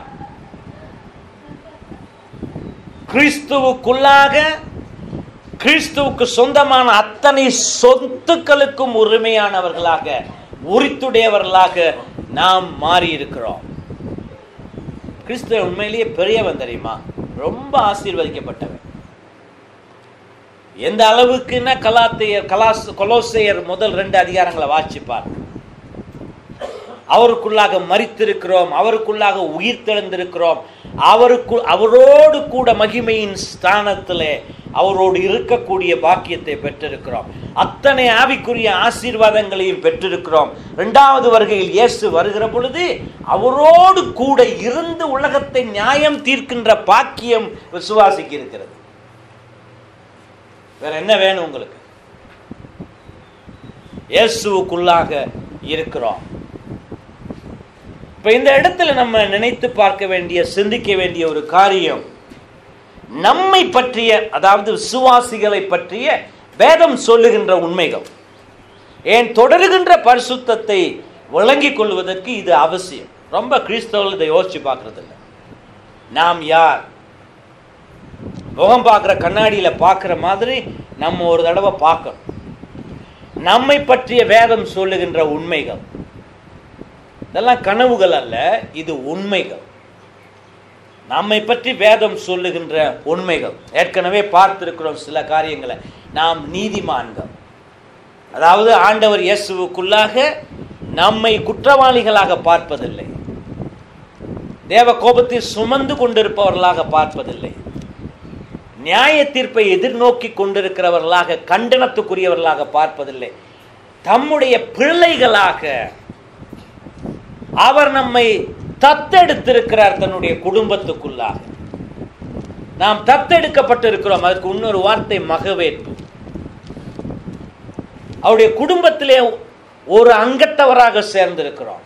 கிறிஸ்துவுக்குள்ளாக கிறிஸ்துவுக்கு சொந்தமான அத்தனை சொத்துக்களுக்கும் உரிமையானவர்களாக உரித்துடையவர்களாக நாம் மாறி இருக்கிறோம் கிறிஸ்துவ உண்மையிலேயே பெரியவன் தெரியுமா ரொம்ப ஆசீர்வதிக்கப்பட்டவன் எந்த அளவுக்குன்னா கலாத்தையர் கலாஸ் கொலோசையர் முதல் ரெண்டு அதிகாரங்களை வாசிப்பார் அவருக்குள்ளாக மறித்திருக்கிறோம் அவருக்குள்ளாக உயிர் தெழுந்திருக்கிறோம் அவருக்கு அவரோடு கூட மகிமையின் ஸ்தானத்திலே அவரோடு இருக்கக்கூடிய பாக்கியத்தை பெற்றிருக்கிறோம் அத்தனை ஆவிக்குரிய ஆசீர்வாதங்களையும் பெற்றிருக்கிறோம் இரண்டாவது வருகையில் இயேசு வருகிற பொழுது அவரோடு கூட இருந்து உலகத்தை நியாயம் தீர்க்கின்ற பாக்கியம் விசுவாசிக்கு இருக்கிறது வேற என்ன வேணும் உங்களுக்கு இயேசுவுக்குள்ளாக இருக்கிறோம் இப்ப இந்த இடத்துல நம்ம நினைத்து பார்க்க வேண்டிய சிந்திக்க வேண்டிய ஒரு காரியம் நம்மை பற்றிய அதாவது விசுவாசிகளை பற்றிய வேதம் சொல்லுகின்ற உண்மைகள் ஏன் தொடருகின்ற பரிசுத்தத்தை விளங்கிக் கொள்வதற்கு இது அவசியம் ரொம்ப கிறிஸ்தவர்கள் இதை யோசிச்சு பார்க்கறது இல்லை நாம் யார் முகம் பார்க்குற கண்ணாடியில பார்க்குற மாதிரி நம்ம ஒரு தடவை பார்க்கணும் நம்மை பற்றிய வேதம் சொல்லுகின்ற உண்மைகள் இதெல்லாம் கனவுகள் அல்ல இது உண்மைகள் நம்மை பற்றி வேதம் சொல்லுகின்ற உண்மைகள் ஏற்கனவே பார்த்திருக்கிறோம் சில காரியங்களை நாம் நீதிமான்கள் அதாவது ஆண்டவர் இயேசுவுக்குள்ளாக நம்மை குற்றவாளிகளாக பார்ப்பதில்லை தேவ கோபத்தை சுமந்து கொண்டிருப்பவர்களாக பார்ப்பதில்லை நியாய தீர்ப்பை எதிர்நோக்கி கொண்டிருக்கிறவர்களாக கண்டனத்துக்குரியவர்களாக பார்ப்பதில்லை தம்முடைய பிள்ளைகளாக அவர் நம்மை தத்தெடுத்திருக்கிறார் தன்னுடைய குடும்பத்துக்குள்ளாக நாம் தத்தெடுக்கப்பட்டிருக்கிறோம் அதற்கு இன்னொரு வார்த்தை மகவேற்பு அவருடைய குடும்பத்திலே ஒரு அங்கத்தவராக சேர்ந்திருக்கிறோம்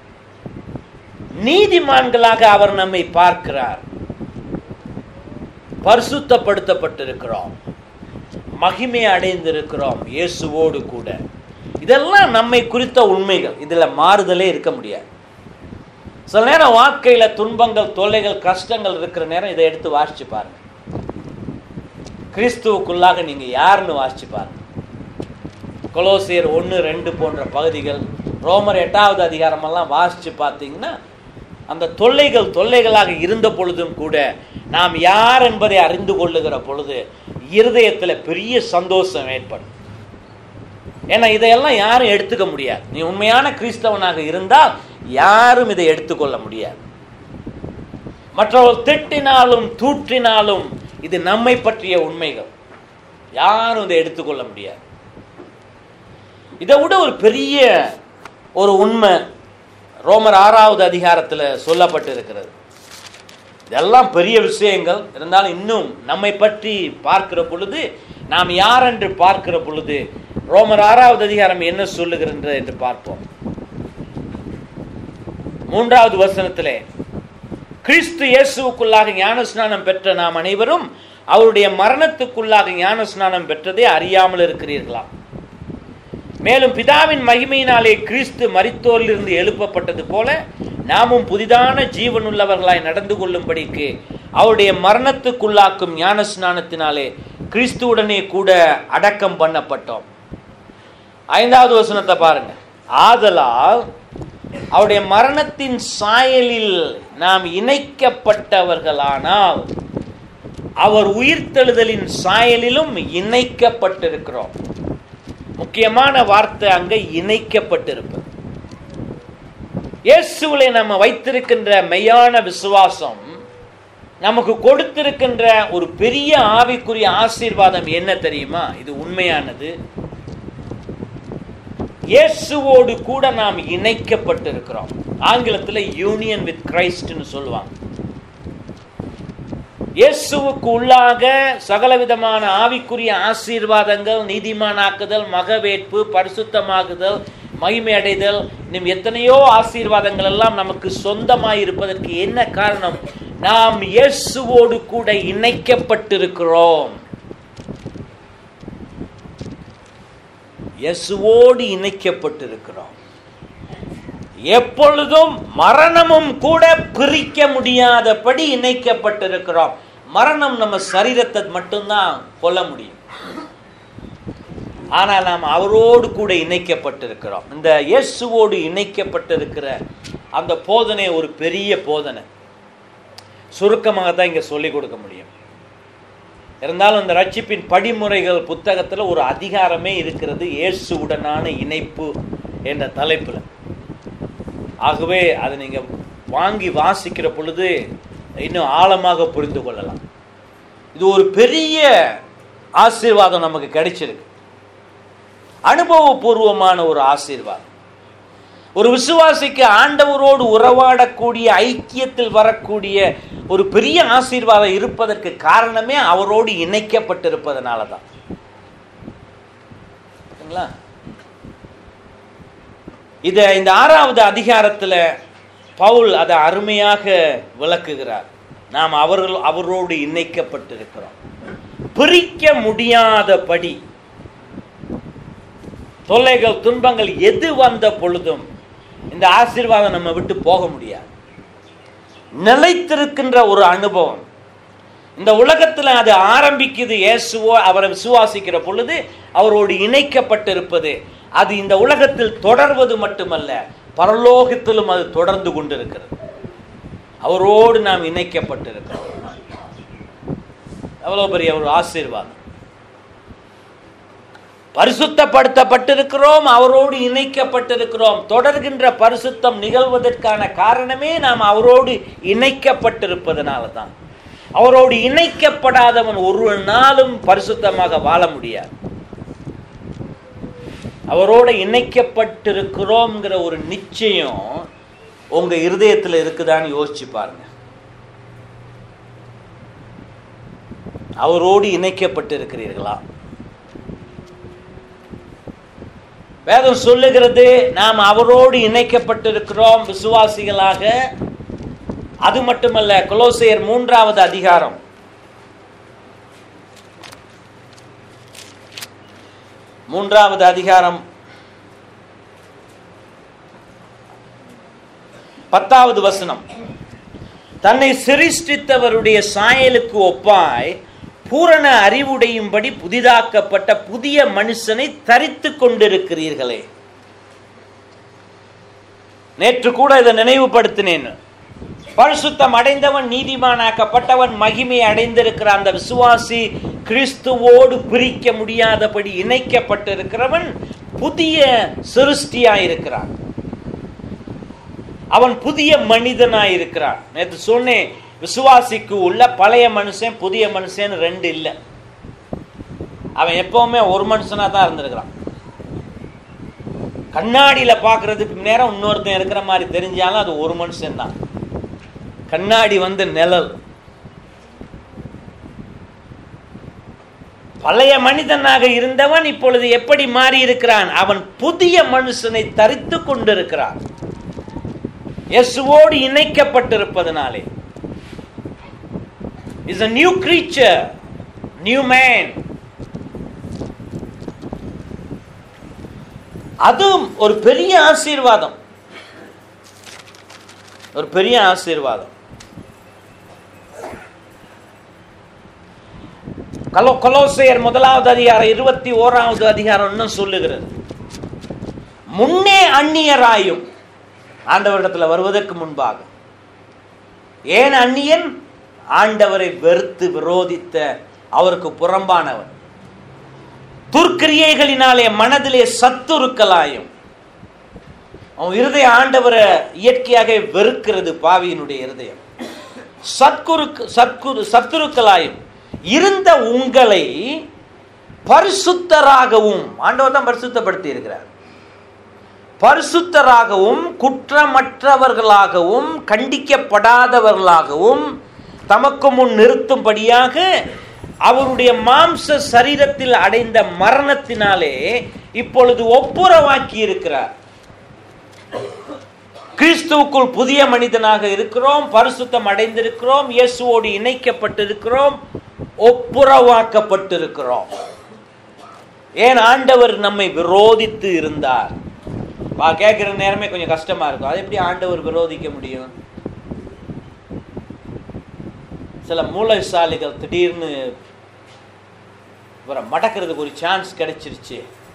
நீதிமான்களாக அவர் நம்மை பார்க்கிறார் பரிசுத்தப்படுத்தப்பட்டிருக்கிறோம் மகிமை அடைந்திருக்கிறோம் இயேசுவோடு கூட இதெல்லாம் நம்மை குறித்த உண்மைகள் இதுல மாறுதலே இருக்க முடியாது சில நேரம் வாழ்க்கையில துன்பங்கள் தொல்லைகள் கஷ்டங்கள் இருக்கிற நேரம் இதை எடுத்து வாசிச்சு பாருங்க கிறிஸ்துவுக்குள்ளாக நீங்க யாருன்னு வாசிச்சு பாருங்க கொலோசியர் ஒன்று ரெண்டு போன்ற பகுதிகள் ரோமர் எட்டாவது அதிகாரமெல்லாம் வாசிச்சு பார்த்தீங்கன்னா அந்த தொல்லைகள் தொல்லைகளாக இருந்த பொழுதும் கூட நாம் யார் என்பதை அறிந்து கொள்ளுகிற பொழுது இருதயத்தில் பெரிய சந்தோஷம் ஏற்படும் ஏன்னா இதையெல்லாம் யாரும் எடுத்துக்க முடியாது நீ உண்மையான கிறிஸ்தவனாக இருந்தால் யாரும் இதை எடுத்துக்கொள்ள முடியாது மற்றவர்கள் திட்டினாலும் தூற்றினாலும் இது நம்மை பற்றிய உண்மைகள் யாரும் இதை எடுத்துக்கொள்ள முடியாது இதை விட ஒரு பெரிய ஒரு உண்மை ரோமர் ஆறாவது அதிகாரத்தில் சொல்லப்பட்டு இருக்கிறது இதெல்லாம் பெரிய விஷயங்கள் இருந்தாலும் இன்னும் நம்மை பற்றி பார்க்கிற பொழுது நாம் யார் என்று பார்க்கிற பொழுது ரோமர் ஆறாவது அதிகாரம் என்ன சொல்லுகிறது என்று பார்ப்போம் மூன்றாவது வசனத்திலே கிறிஸ்து இயேசுவுக்குள்ளாக ஞானஸ்நானம் பெற்ற நாம் அனைவரும் அவருடைய மரணத்துக்குள்ளாக ஞானஸ்நானம் பெற்றதை அறியாமல் இருக்கிறீர்களா மேலும் பிதாவின் மகிமையினாலே கிறிஸ்து மரித்தோரிலிருந்து எழுப்பப்பட்டது போல நாமும் புதிதான ஜீவனுள்ளவர்களாய் நடந்து கொள்ளும்படிக்கு அவருடைய மரணத்துக்குள்ளாக்கும் ஞான ஸ்நானத்தினாலே கிறிஸ்துவுடனே கூட அடக்கம் பண்ணப்பட்டோம் ஐந்தாவது வசனத்தை பாருங்க ஆதலால் அவருடைய மரணத்தின் சாயலில் நாம் இணைக்கப்பட்டவர்களானால் அவர் உயிர்த்தெழுதலின் சாயலிலும் இணைக்கப்பட்டிருக்கிறோம் முக்கியமான வார்த்தை அங்க இணைக்கப்பட்டிருப்பது இயேசுவிலே நம்ம வைத்திருக்கின்ற மெய்யான விசுவாசம் நமக்கு கொடுத்திருக்கின்ற ஒரு பெரிய ஆவிக்குரிய ஆசீர்வாதம் என்ன தெரியுமா இது உண்மையானது இயேசுவோடு கூட நாம் இணைக்கப்பட்டிருக்கிறோம் ஆங்கிலத்தில் யூனியன் வித் கிரைஸ்ட்னு சொல்லுவாங்க இயேசுவுக்கு உள்ளாக சகலவிதமான ஆவிக்குரிய ஆசீர்வாதங்கள் நீதிமானாக்குதல் மகவேட்பு பரிசுத்தமாகுதல் மகிமை அடைதல் இன்னும் எத்தனையோ ஆசீர்வாதங்கள் எல்லாம் நமக்கு சொந்தமாய் இருப்பதற்கு என்ன காரணம் நாம் இயேசுவோடு கூட இணைக்கப்பட்டிருக்கிறோம் இயேசுவோடு இணைக்கப்பட்டிருக்கிறோம் எப்பொழுதும் மரணமும் கூட பிரிக்க முடியாதபடி இணைக்கப்பட்டிருக்கிறோம் மரணம் நம்ம சரீரத்தை மட்டும்தான் கொல்ல முடியும் ஆனால் நாம் அவரோடு கூட இணைக்கப்பட்டிருக்கிறோம் இந்த இயேசுவோடு இணைக்கப்பட்டிருக்கிற அந்த போதனை ஒரு பெரிய போதனை சுருக்கமாக தான் இங்கே சொல்லிக் கொடுக்க முடியும் இருந்தாலும் இந்த ரட்சிப்பின் படிமுறைகள் புத்தகத்தில் ஒரு அதிகாரமே இருக்கிறது இயேசுவுடனான இணைப்பு என்ற தலைப்பில் ஆகவே அதை நீங்கள் வாங்கி வாசிக்கிற பொழுது இன்னும் ஆழமாக புரிந்து கொள்ளலாம் இது ஒரு பெரிய ஆசீர்வாதம் நமக்கு கிடைச்சிருக்கு அனுபவபூர்வமான ஒரு ஆசீர்வாதம் ஒரு விசுவாசிக்கு ஆண்டவரோடு உறவாடக்கூடிய ஐக்கியத்தில் வரக்கூடிய ஒரு பெரிய ஆசீர்வாதம் இருப்பதற்கு காரணமே அவரோடு இணைக்கப்பட்டிருப்பதனால தான் சரிங்களா இதை இந்த ஆறாவது அதிகாரத்தில் பவுல் அதை அருமையாக விளக்குகிறார் நாம் அவர்கள் அவரோடு இணைக்கப்பட்டிருக்கிறோம் பிரிக்க முடியாதபடி தொல்லைகள் துன்பங்கள் எது வந்த பொழுதும் இந்த ஆசீர்வாதம் நம்ம விட்டு போக முடியாது நிலைத்திருக்கின்ற ஒரு அனுபவம் இந்த உலகத்தில் அது ஆரம்பிக்குது இயேசுவோ அவரை விசுவாசிக்கிற பொழுது அவரோடு இணைக்கப்பட்டிருப்பது அது இந்த உலகத்தில் தொடர்வது மட்டுமல்ல பரலோகத்திலும் அது தொடர்ந்து கொண்டிருக்கிறது அவரோடு நாம் இணைக்கப்பட்டிருக்கிறோம் எவ்வளவு பெரிய ஒரு ஆசீர்வாதம் பரிசுத்தப்படுத்தப்பட்டிருக்கிறோம் அவரோடு இணைக்கப்பட்டிருக்கிறோம் தொடர்கின்ற பரிசுத்தம் நிகழ்வதற்கான காரணமே நாம் அவரோடு இணைக்கப்பட்டிருப்பதனால தான் அவரோடு இணைக்கப்படாதவன் ஒரு நாளும் பரிசுத்தமாக வாழ முடியாது அவரோட இணைக்கப்பட்டிருக்கிறோம்ங்கிற ஒரு நிச்சயம் உங்க இருதயத்தில் இருக்குதான்னு யோசிச்சு பாருங்க அவரோடு இணைக்கப்பட்டிருக்கிறீர்களா வேதம் சொல்லுகிறது நாம் அவரோடு இணைக்கப்பட்டிருக்கிறோம் விசுவாசிகளாக அது மட்டுமல்ல கொலோசையர் மூன்றாவது அதிகாரம் மூன்றாவது அதிகாரம் பத்தாவது வசனம் தன்னை சிருஷ்டித்தவருடைய சாயலுக்கு ஒப்பாய் பூரண அறிவுடையும்படி புதிதாக்கப்பட்ட புதிய மனுஷனை தரித்து கொண்டிருக்கிறீர்களே நேற்று கூட இதை நினைவுபடுத்தினேன் பரிசுத்தம் அடைந்தவன் நீதிமானாக்கப்பட்டவன் மகிமை அடைந்திருக்கிற அந்த விசுவாசி கிறிஸ்துவோடு பிரிக்க முடியாதபடி இணைக்கப்பட்டிருக்கிறவன் புதிய சிருஷ்டியாயிருக்கிறான் அவன் புதிய மனிதனாய் இருக்கிறான் நேற்று சொன்னேன் விசுவாசிக்கு உள்ள பழைய மனுஷன் புதிய மனுஷன் ரெண்டு இல்லை அவன் எப்பவுமே ஒரு மனுஷனா தான் இருந்திருக்கிறான் கண்ணாடியில பாக்குறதுக்கு நேரம் இன்னொருத்தன் இருக்கிற மாதிரி தெரிஞ்சாலும் அது ஒரு மனுஷன் தான் கண்ணாடி வந்து நிழல் பழைய மனிதனாக இருந்தவன் இப்பொழுது எப்படி மாறி இருக்கிறான் அவன் புதிய மனுஷனை தரித்து கொண்டிருக்கிறான் இயேசுவோடு இணைக்கப்பட்டிருப்பதனாலே is a new creature new man அதுவும் ஒரு பெரிய ஆசீர்வாதம் ஒரு பெரிய ஆசீர்வாதம் கலோ கொலோசையர் முதலாவது அதிகாரம் இருபத்தி ஓராவது அதிகாரம் இன்னும் சொல்லுகிறது முன்னே அந்நியராயும் ஆண்டவரிடத்தில் வருவதற்கு முன்பாக ஏன் அந்நியன் ஆண்டவரை வெறுத்து விரோதித்த அவருக்கு புறம்பானவன் துர்க்கிரியைகளினாலே மனதிலே சத்துருக்கலாயும் அவன் இருதய ஆண்டவரை இயற்கையாக வெறுக்கிறது பாவியினுடைய இருதயம் சத்குரு சத்குரு சத்துருக்களாயும் இருந்த உங்களை பரிசுத்தராகவும் ஆண்டவர் தான் பரிசுத்தப்படுத்தி இருக்கிறார் பரிசுத்தராகவும் குற்றமற்றவர்களாகவும் கண்டிக்கப்படாதவர்களாகவும் தமக்கு முன் நிறுத்தும்படியாக அவருடைய மாம்ச சரீரத்தில் அடைந்த மரணத்தினாலே இப்பொழுது ஒப்புரவாக்கி இருக்கிறார் கிறிஸ்துவுக்குள் புதிய மனிதனாக இருக்கிறோம் பரிசுத்தம் அடைந்திருக்கிறோம் இயேசுவோடு இணைக்கப்பட்டிருக்கிறோம் ஒப்புரவாக்கப்பட்டிருக்கிறோம் ஏன் ஆண்டவர் நம்மை விரோதித்து இருந்தார் வா கேட்கிற நேரமே கொஞ்சம் கஷ்டமா இருக்கும் அது எப்படி ஆண்டவர் விரோதிக்க முடியும் சில மூளைசாலிகள் திடீர்னு இவரை மடக்கிறதுக்கு ஒரு சான்ஸ் கிடைச்சிருச்சு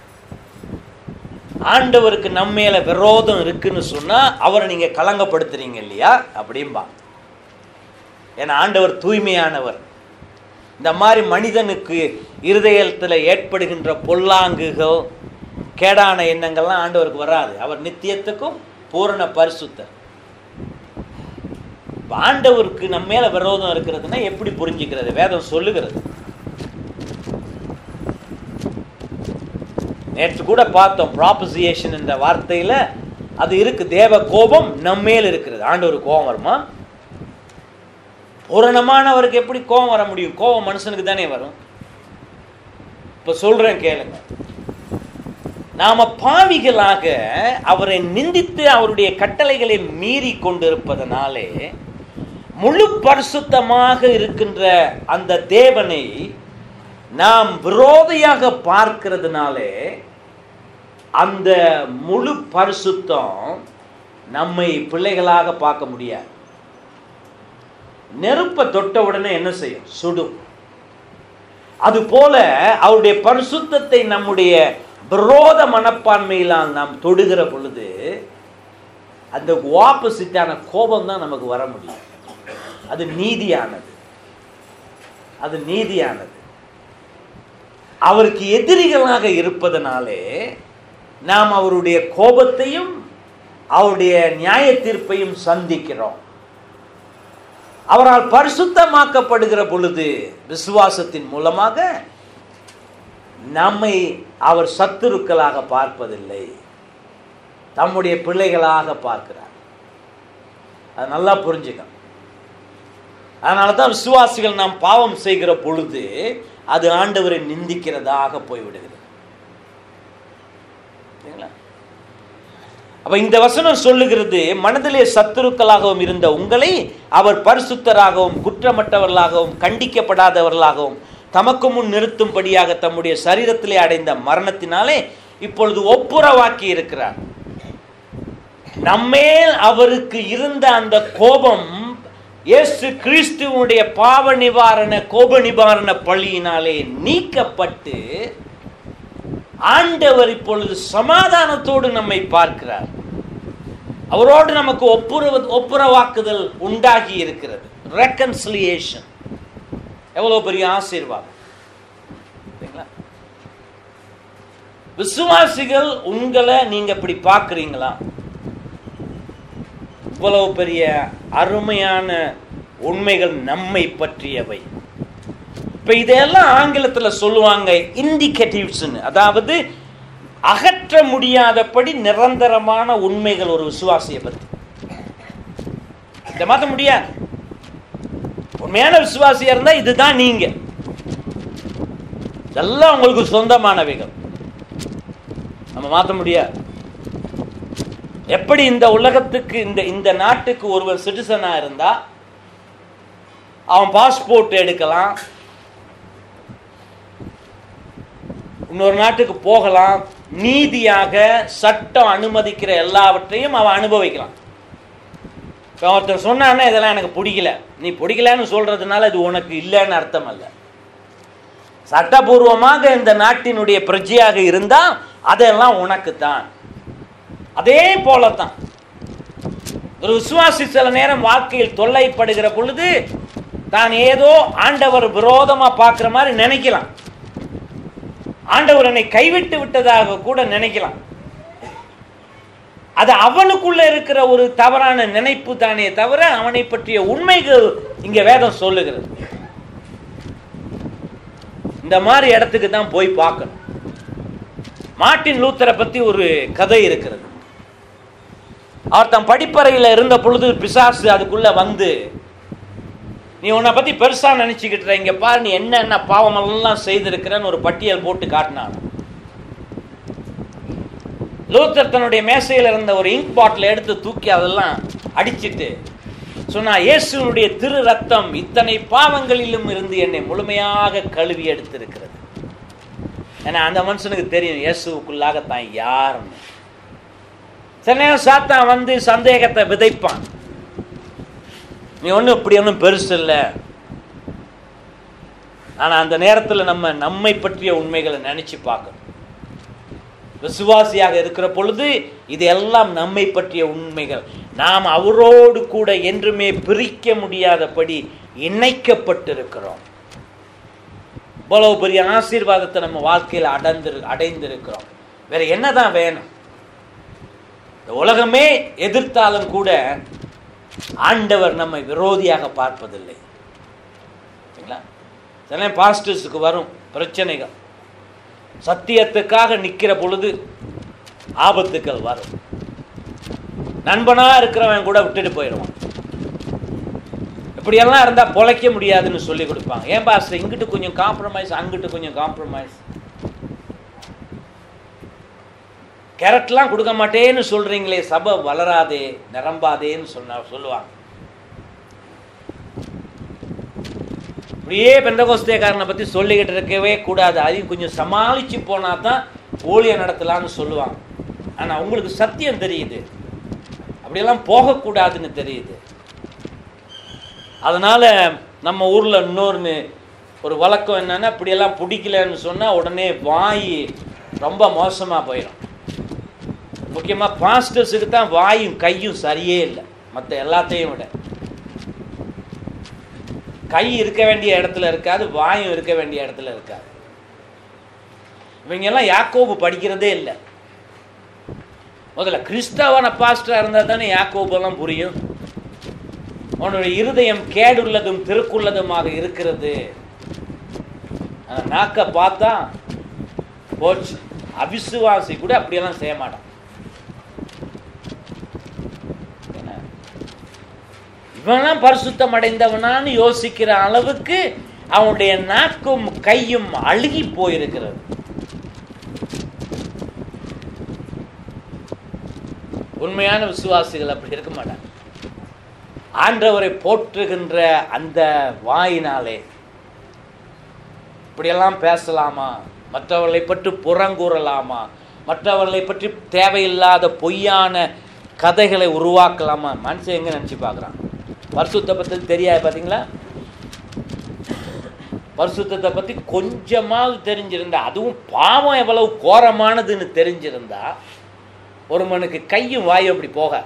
ஆண்டவருக்கு நம்ம மேல விரோதம் இருக்குன்னு சொன்னா அவரை நீங்க கலங்கப்படுத்துறீங்க இல்லையா அப்படிம்பா ஏன்னா ஆண்டவர் தூய்மையானவர் இந்த மாதிரி மனிதனுக்கு இருதயத்தில் ஏற்படுகின்ற பொல்லாங்குகள் கேடான எண்ணங்கள்லாம் ஆண்டவருக்கு வராது அவர் நித்தியத்துக்கும் பூரண பரிசுத்தர் இப்ப ஆண்டவருக்கு நம்ம மேல விரோதம் இருக்கிறதுனா எப்படி புரிஞ்சுக்கிறது வேதம் சொல்லுகிறது நேற்று கூட பார்த்தோம் ப்ராபசியேஷன் என்ற வார்த்தையில அது இருக்கு தேவ கோபம் நம்மேல் இருக்கிறது ஆண்டவர் கோபம் வருமா பூரணமானவருக்கு எப்படி கோபம் வர முடியும் கோபம் மனுஷனுக்கு தானே வரும் இப்ப சொல்றேன் கேளுங்க நாம பாவிகளாக அவரை நிந்தித்து அவருடைய கட்டளைகளை மீறி கொண்டிருப்பதனாலே முழு பரிசுத்தமாக இருக்கின்ற அந்த தேவனை நாம் விரோதியாக பார்க்கிறதுனாலே அந்த முழு பரிசுத்தம் நம்மை பிள்ளைகளாக பார்க்க முடியாது நெருப்பை தொட்ட உடனே என்ன செய்யும் சுடும் அது போல அவருடைய பரிசுத்தத்தை நம்முடைய விரோத மனப்பான்மையினால் நாம் தொடுகிற பொழுது அந்த ஆப்போசிட்டான கோபம் தான் நமக்கு வர முடியும் அது நீதியானது அது நீதியானது அவருக்கு எதிரிகளாக இருப்பதனாலே நாம் அவருடைய கோபத்தையும் அவருடைய நியாய தீர்ப்பையும் சந்திக்கிறோம் அவரால் பரிசுத்தமாக்கப்படுகிற பொழுது விசுவாசத்தின் மூலமாக நம்மை அவர் சத்துருக்களாக பார்ப்பதில்லை தம்முடைய பிள்ளைகளாக பார்க்கிறார் அது நல்லா புரிஞ்சுக்க அதனால தான் விசுவாசிகள் நாம் பாவம் செய்கிற பொழுது அது ஆண்டவரை நிந்திக்கிறதாக போய்விடுகிறது சரிங்களா? அப்ப இந்த வசனம் சொல்லுகிறது மனதிலே சத்துருக்களாகவும் இருந்த உங்களை அவர் பரிசுத்தராகவும் குற்றமற்றவர்களாகவும் கண்டிக்கப்படாதவர்களாகவும் தமக்கு முன் நிறுத்தும்படியாக தம்முடைய சரீரத்திலே அடைந்த மரணத்தினாலே இப்பொழுது ஒப்புரவாக்கி இருக்கிறார் நம்மேல் அவருக்கு இருந்த அந்த கோபம் இயேசு கிறிஸ்துவனுடைய பாவ நிவாரண கோப நிவாரண பழியினாலே நீக்கப்பட்டு ஆண்டவர் இப்பொழுது சமாதானத்தோடு நம்மை பார்க்கிறார் அவரோடு நமக்கு ஒப்புரவு ஒப்புரவாக்குதல் உண்டாகி இருக்கிறது ரெக்கன்சிலியேஷன் எவ்வளவு பெரிய ஆசீர்வாதம் சரிங்களா? விசுவாசிகள் உங்களை நீங்க இப்படி பார்க்குறீங்களா இவ்வளவு பெரிய அருமையான உண்மைகள் நம்மை பற்றியவை இப்ப இதெல்லாம் ஆங்கிலத்துல சொல்லுவாங்க இண்டிகேட்டிவ்ஸ்னு அதாவது அகற்ற முடியாதபடி நிரந்தரமான உண்மைகள் ஒரு விசுவாசியை பற்றி இதை மாற்ற முடியாது உண்மையான விசுவாசியா இருந்தா இதுதான் நீங்க இதெல்லாம் உங்களுக்கு சொந்தமானவைகள் நம்ம மாற்ற முடியாது எப்படி இந்த உலகத்துக்கு இந்த இந்த நாட்டுக்கு ஒருவர் சிட்டிசனா இருந்தா அவன் பாஸ்போர்ட் எடுக்கலாம் இன்னொரு நாட்டுக்கு போகலாம் நீதியாக சட்டம் அனுமதிக்கிற எல்லாவற்றையும் அவன் அனுபவிக்கலாம் இப்போ ஒருத்தன் சொன்னான்னா இதெல்லாம் எனக்கு பிடிக்கல நீ பிடிக்கலன்னு சொல்றதுனால இது உனக்கு இல்லைன்னு அர்த்தம் அல்ல சட்டபூர்வமாக இந்த நாட்டினுடைய பிரஜையாக இருந்தா அதெல்லாம் உனக்கு தான் அதே போலத்தான் ஒரு விசுவாசி சில நேரம் வாழ்க்கையில் தொல்லைப்படுகிற பொழுது தான் ஏதோ ஆண்டவர் விரோதமா பார்க்கிற மாதிரி நினைக்கலாம் ஆண்டவர் என்னை கைவிட்டு விட்டதாக கூட நினைக்கலாம் அது அவனுக்குள்ள இருக்கிற ஒரு தவறான நினைப்பு தானே தவிர அவனை பற்றிய உண்மைகள் இங்க வேதம் சொல்லுகிறது இந்த மாதிரி இடத்துக்கு தான் போய் பார்க்கணும் மார்ட்டின் லூத்தரை பத்தி ஒரு கதை இருக்கிறது அவர் தம் படிப்பறையில் இருந்த பொழுது பிசாசு அதுக்குள்ள வந்து நீ உன்னை பத்தி பெருசா நினைச்சுக்கிட்டு இங்க பாரு நீ என்னென்ன பாவமெல்லாம் செய்திருக்கிறன்னு ஒரு பட்டியல் போட்டு காட்டினான் லூத்தர் தன்னுடைய மேசையில் இருந்த ஒரு இங்க் பாட்டில் எடுத்து தூக்கி அதெல்லாம் அடிச்சிட்டு சொன்னா இயேசுனுடைய திரு ரத்தம் இத்தனை பாவங்களிலும் இருந்து என்னை முழுமையாக கழுவி எடுத்திருக்கிறது ஏன்னா அந்த மனுஷனுக்கு தெரியும் இயேசுக்குள்ளாக தான் யாருன்னு சில நேரம் சாத்தான் வந்து சந்தேகத்தை விதைப்பான் நீ ஒன்றும் இப்படி ஒன்றும் பெருசு இல்லை ஆனால் அந்த நேரத்தில் நம்ம நம்மை பற்றிய உண்மைகளை நினைச்சு பார்க்கணும் விசுவாசியாக இருக்கிற பொழுது இது எல்லாம் நம்மை பற்றிய உண்மைகள் நாம் அவரோடு கூட என்றுமே பிரிக்க முடியாதபடி இணைக்கப்பட்டிருக்கிறோம் இவ்வளவு பெரிய ஆசீர்வாதத்தை நம்ம வாழ்க்கையில் அடைந்து அடைந்திருக்கிறோம் வேற என்னதான் வேணும் இந்த உலகமே எதிர்த்தாலும் கூட ஆண்டவர் நம்மை விரோதியாக பார்ப்பதில்லை சரிங்களா சில பாஸ்டர்ஸுக்கு வரும் பிரச்சனைகள் சத்தியத்துக்காக நிற்கிற பொழுது ஆபத்துக்கள் வரும் நண்பனா இருக்கிறவன் கூட விட்டுட்டு போயிடுவான் இப்படியெல்லாம் இருந்தா பொழைக்க முடியாதுன்னு சொல்லி கொடுப்பாங்க ஏன் பாஸ்டர் இங்கிட்டு கொஞ்சம் காம்ப்ரமைஸ் அங்கிட்டு கொஞ்சம் காம்ப்ரமைஸ் கேரட்லாம் கொடுக்க மாட்டேன்னு சொல்றீங்களே சபை வளராதே நிரம்பாதேன்னு சொன்ன சொல்லுவாங்க இப்படியே பெந்தகோஸ்தேக்காரனை பத்தி சொல்லிக்கிட்டு இருக்கவே கூடாது அதையும் கொஞ்சம் சமாளிச்சு போனா தான் ஊழியம் நடத்தலாம்னு சொல்லுவாங்க ஆனா உங்களுக்கு சத்தியம் தெரியுது அப்படியெல்லாம் போகக்கூடாதுன்னு தெரியுது அதனால நம்ம ஊர்ல இன்னொரு ஒரு வழக்கம் என்னன்னா இப்படியெல்லாம் பிடிக்கலன்னு சொன்னா உடனே வாய் ரொம்ப மோசமா போயிடும் முக்கியமா பாஸ்டர்ஸுக்கு தான் வாயும் கையும் சரியே இல்லை மற்ற எல்லாத்தையும் விட கை இருக்க வேண்டிய இடத்துல இருக்காது வாயும் இருக்க வேண்டிய இடத்துல இருக்காது இவங்க எல்லாம் யாக்கோபு படிக்கிறதே இல்லை முதல்ல கிறிஸ்தவன பாஸ்டரா இருந்தா தானே யாக்கோபெல்லாம் புரியும் உன்னுடைய இருதயம் கேடுள்ளதும் திருக்குள்ளதுமாக இருக்கிறது ஆனா நாக்க பார்த்தா போச்சு அவிசுவாசி கூட அப்படியெல்லாம் செய்ய மாட்டான் என்ன? இவன்லாம் பரிசுத்தம் அடைந்தவனான்னு யோசிக்கிற அளவுக்கு அவனுடைய நாக்கும் கையும் அழுகி போயிருக்கிறது உண்மையான விசுவாசிகள் அப்படி இருக்க மாட்டாங்க ஆண்டவரை போற்றுகின்ற அந்த வாயினாலே இப்படியெல்லாம் பேசலாமா மற்றவர்களை பற்றி புறங்கூறலாமா மற்றவர்களை பற்றி தேவையில்லாத பொய்யான கதைகளை உருவாக்கலாமா மனுஷன் எங்க நினச்சி பார்க்குறான் பரிசுத்த பற்றி தெரியாது பார்த்தீங்களா பரிசுத்தத்தை பற்றி கொஞ்சமாவது தெரிஞ்சிருந்தா அதுவும் பாவம் எவ்வளவு கோரமானதுன்னு தெரிஞ்சிருந்தா ஒருவனுக்கு கையும் வாயும் அப்படி போக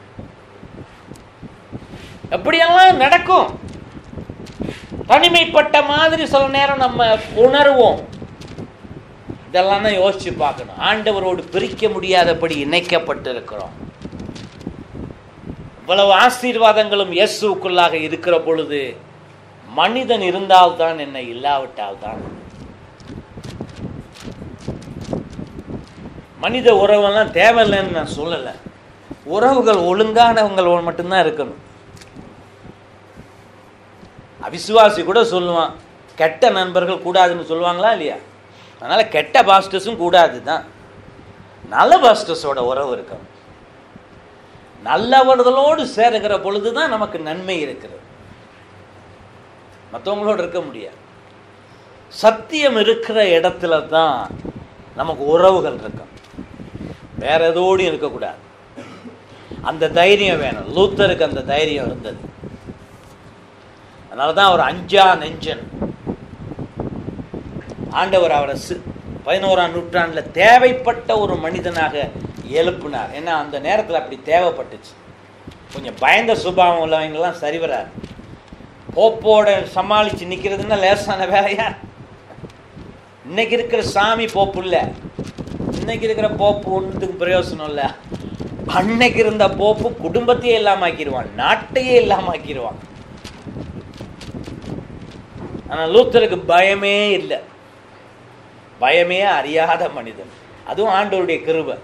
எப்படியெல்லாம் நடக்கும் தனிமைப்பட்ட மாதிரி சில நேரம் நம்ம உணர்வோம் இதெல்லாம் தான் யோசிச்சு பார்க்கணும் ஆண்டவரோடு பிரிக்க முடியாதபடி இணைக்கப்பட்டு இருக்கிறோம் இவ்வளவு ஆசீர்வாதங்களும் இயேசுக்குள்ளாக இருக்கிற பொழுது மனிதன் இருந்தால்தான் என்ன இல்லாவிட்டால் தான் மனித உறவெல்லாம் தேவையில்லைன்னு நான் சொல்லலை உறவுகள் ஒழுங்கானவங்களோட மட்டும்தான் இருக்கணும் அவிசுவாசி கூட சொல்லுவான் கெட்ட நண்பர்கள் கூடாதுன்னு சொல்லுவாங்களா இல்லையா அதனால் கெட்ட பாஸ்டர்ஸும் கூடாது தான் நல்ல பாஸ்டர்ஸோட உறவு இருக்கணும் நல்லவர்களோடு சேருகிற பொழுது தான் நமக்கு நன்மை இருக்கிறது மற்றவங்களோடு இருக்க முடியாது சத்தியம் இருக்கிற இடத்துல தான் நமக்கு உறவுகள் இருக்கும் வேற எதோடும் இருக்கக்கூடாது அந்த தைரியம் வேணும் லூத்தருக்கு அந்த தைரியம் இருந்தது அதனால தான் அவர் அஞ்சா நெஞ்சன் ஆண்டவர் அவரை சி பதினோராம் நூற்றாண்டில் தேவைப்பட்ட ஒரு மனிதனாக எழுப்பினார் ஏன்னா அந்த நேரத்தில் அப்படி தேவைப்பட்டுச்சு கொஞ்சம் பயந்த சுபாவம் உள்ளவங்கெல்லாம் சரி வராது போப்போட சமாளித்து நிற்கிறதுன்னா லேசான வேலையா இன்னைக்கு இருக்கிற சாமி போப்பு இல்லை இன்னைக்கு இருக்கிற போப்பு ஒன்றுக்கு பிரயோசனம் இல்லை அன்னைக்கு இருந்த போப்பு குடும்பத்தையே இல்லாம ஆக்கிடுவான் நாட்டையே இல்லாம ஆக்கிடுவான் ஆனால் லூத்தருக்கு பயமே இல்லை பயமே அறியாத மனிதன் அதுவும் ஆண்டவருடைய கிருபை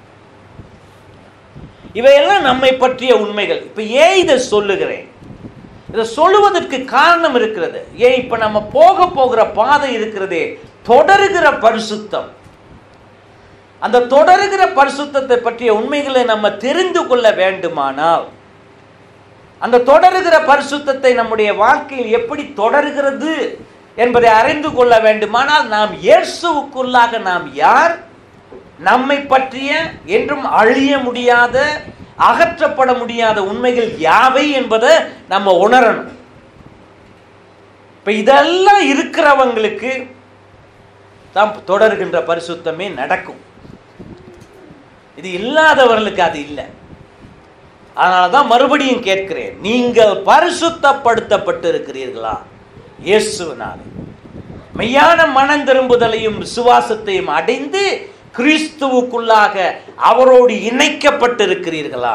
இவையெல்லாம் நம்மை பற்றிய உண்மைகள் இப்ப ஏன் இதை சொல்லுகிறேன் இதை சொல்லுவதற்கு காரணம் இருக்கிறது ஏன் இப்ப நம்ம போக போகிற பாதை இருக்கிறதே தொடருகிற பரிசுத்தம் அந்த தொடருகிற பரிசுத்தத்தை பற்றிய உண்மைகளை நம்ம தெரிந்து கொள்ள வேண்டுமானால் அந்த தொடருகிற பரிசுத்தத்தை நம்முடைய வாழ்க்கையில் எப்படி தொடர்கிறது என்பதை அறிந்து கொள்ள வேண்டுமானால் நாம் இயேசுவுக்குள்ளாக நாம் யார் நம்மை பற்றிய என்றும் அழிய முடியாத அகற்றப்பட முடியாத உண்மைகள் யாவை என்பதை நம்ம உணரணும் இப்ப இதெல்லாம் இருக்கிறவங்களுக்கு தான் தொடர்கின்ற பரிசுத்தமே நடக்கும் இது இல்லாதவர்களுக்கு அது இல்லை அதனால தான் மறுபடியும் கேட்கிறேன் நீங்கள் பரிசுத்தப்படுத்தப்பட்டு இருக்கிறீர்களா இயேசுவினாலே மெய்யான மனம் திரும்புதலையும் விசுவாசத்தையும் அடைந்து கிறிஸ்துவுக்குள்ளாக அவரோடு இணைக்கப்பட்டிருக்கிறீர்களா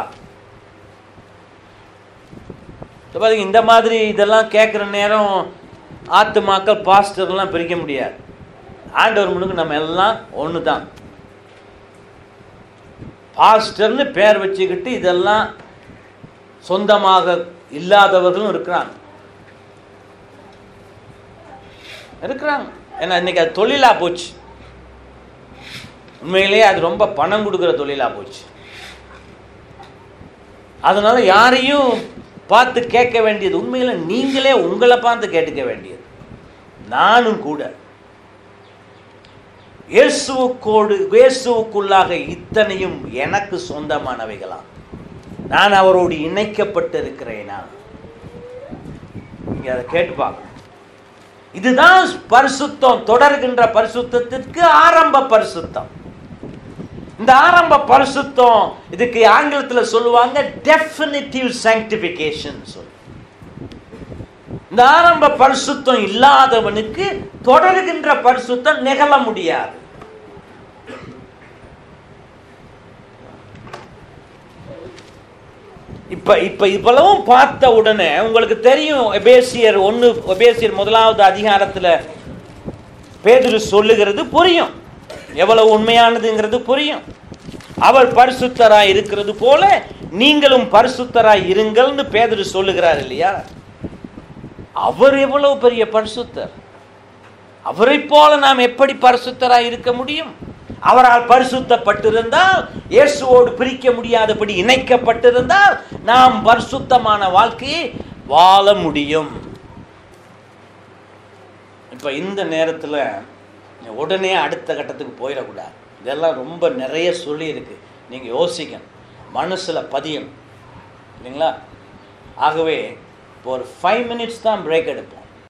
பாருங்க இந்த மாதிரி இதெல்லாம் கேட்குற நேரம் ஆத்துமாக்கள் பாஸ்டர்லாம் பிரிக்க முடியாது ஆண்டவர் முன்னுக்கு நம்ம எல்லாம் ஒன்று தான் பாஸ்டர்னு பேர் வச்சுக்கிட்டு இதெல்லாம் சொந்தமாக இல்லாதவர்களும் இருக்கிறாங்க இருக்கிறாங்க ஏன்னா இன்னைக்கு அது தொழிலாக போச்சு உண்மையிலேயே அது ரொம்ப பணம் கொடுக்குற தொழிலாக போச்சு அதனால யாரையும் பார்த்து கேட்க வேண்டியது உண்மையில் நீங்களே உங்களை பார்த்து கேட்டுக்க வேண்டியது நானும் கூட இயேசுவுக்கோடு இயேசுவுக்குள்ளாக இத்தனையும் எனக்கு சொந்தமானவைகளாம் நான் அவரோடு இணைக்கப்பட்டிருக்கிறேனா நீங்க அதை கேட்டு பார்க்கணும் இதுதான் பரிசுத்தம் தொடர்கின்ற பரிசுத்தத்திற்கு ஆரம்ப பரிசுத்தம் இந்த ஆரம்ப பரிசுத்தம் இதுக்கு ஆங்கிலத்தில் சொல்லுவாங்க டெஃபினிட்டிவ் சாங்டிபிகேஷன் சொல்லு இந்த ஆரம்ப பரிசுத்தம் இல்லாதவனுக்கு தொடர்கின்ற பரிசுத்தம் நிகழ முடியாது இப்ப இப்ப இவ்வளவும் பார்த்த உடனே உங்களுக்கு தெரியும் எபேசியர் ஒன்னு எபேசியர் முதலாவது அதிகாரத்துல பேதுரு சொல்லுகிறது புரியும் எவ்வளவு உண்மையானதுங்கிறது புரியும் அவர் பரிசுத்தராய் இருக்கிறது போல நீங்களும் பரிசுத்தராய் இருங்கள்னு பேதுரு சொல்லுகிறார் இல்லையா அவர் எவ்வளவு பெரிய பரிசுத்தர் அவரை போல நாம் எப்படி பரிசுத்தராய் இருக்க முடியும் அவரால் பரிசுத்தப்பட்டிருந்தால் இயேசுவோடு பிரிக்க முடியாதபடி இணைக்கப்பட்டிருந்தால் நாம் பரிசுத்தமான வாழ்க்கையை வாழ முடியும் இப்போ இந்த நேரத்தில் உடனே அடுத்த கட்டத்துக்கு போயிடக்கூடாது இதெல்லாம் ரொம்ப நிறைய சொல்லியிருக்கு நீங்கள் யோசிக்கணும் மனசில் பதியணும் இல்லைங்களா ஆகவே இப்போ ஒரு ஃபைவ் மினிட்ஸ் தான் பிரேக் எடுப்போம்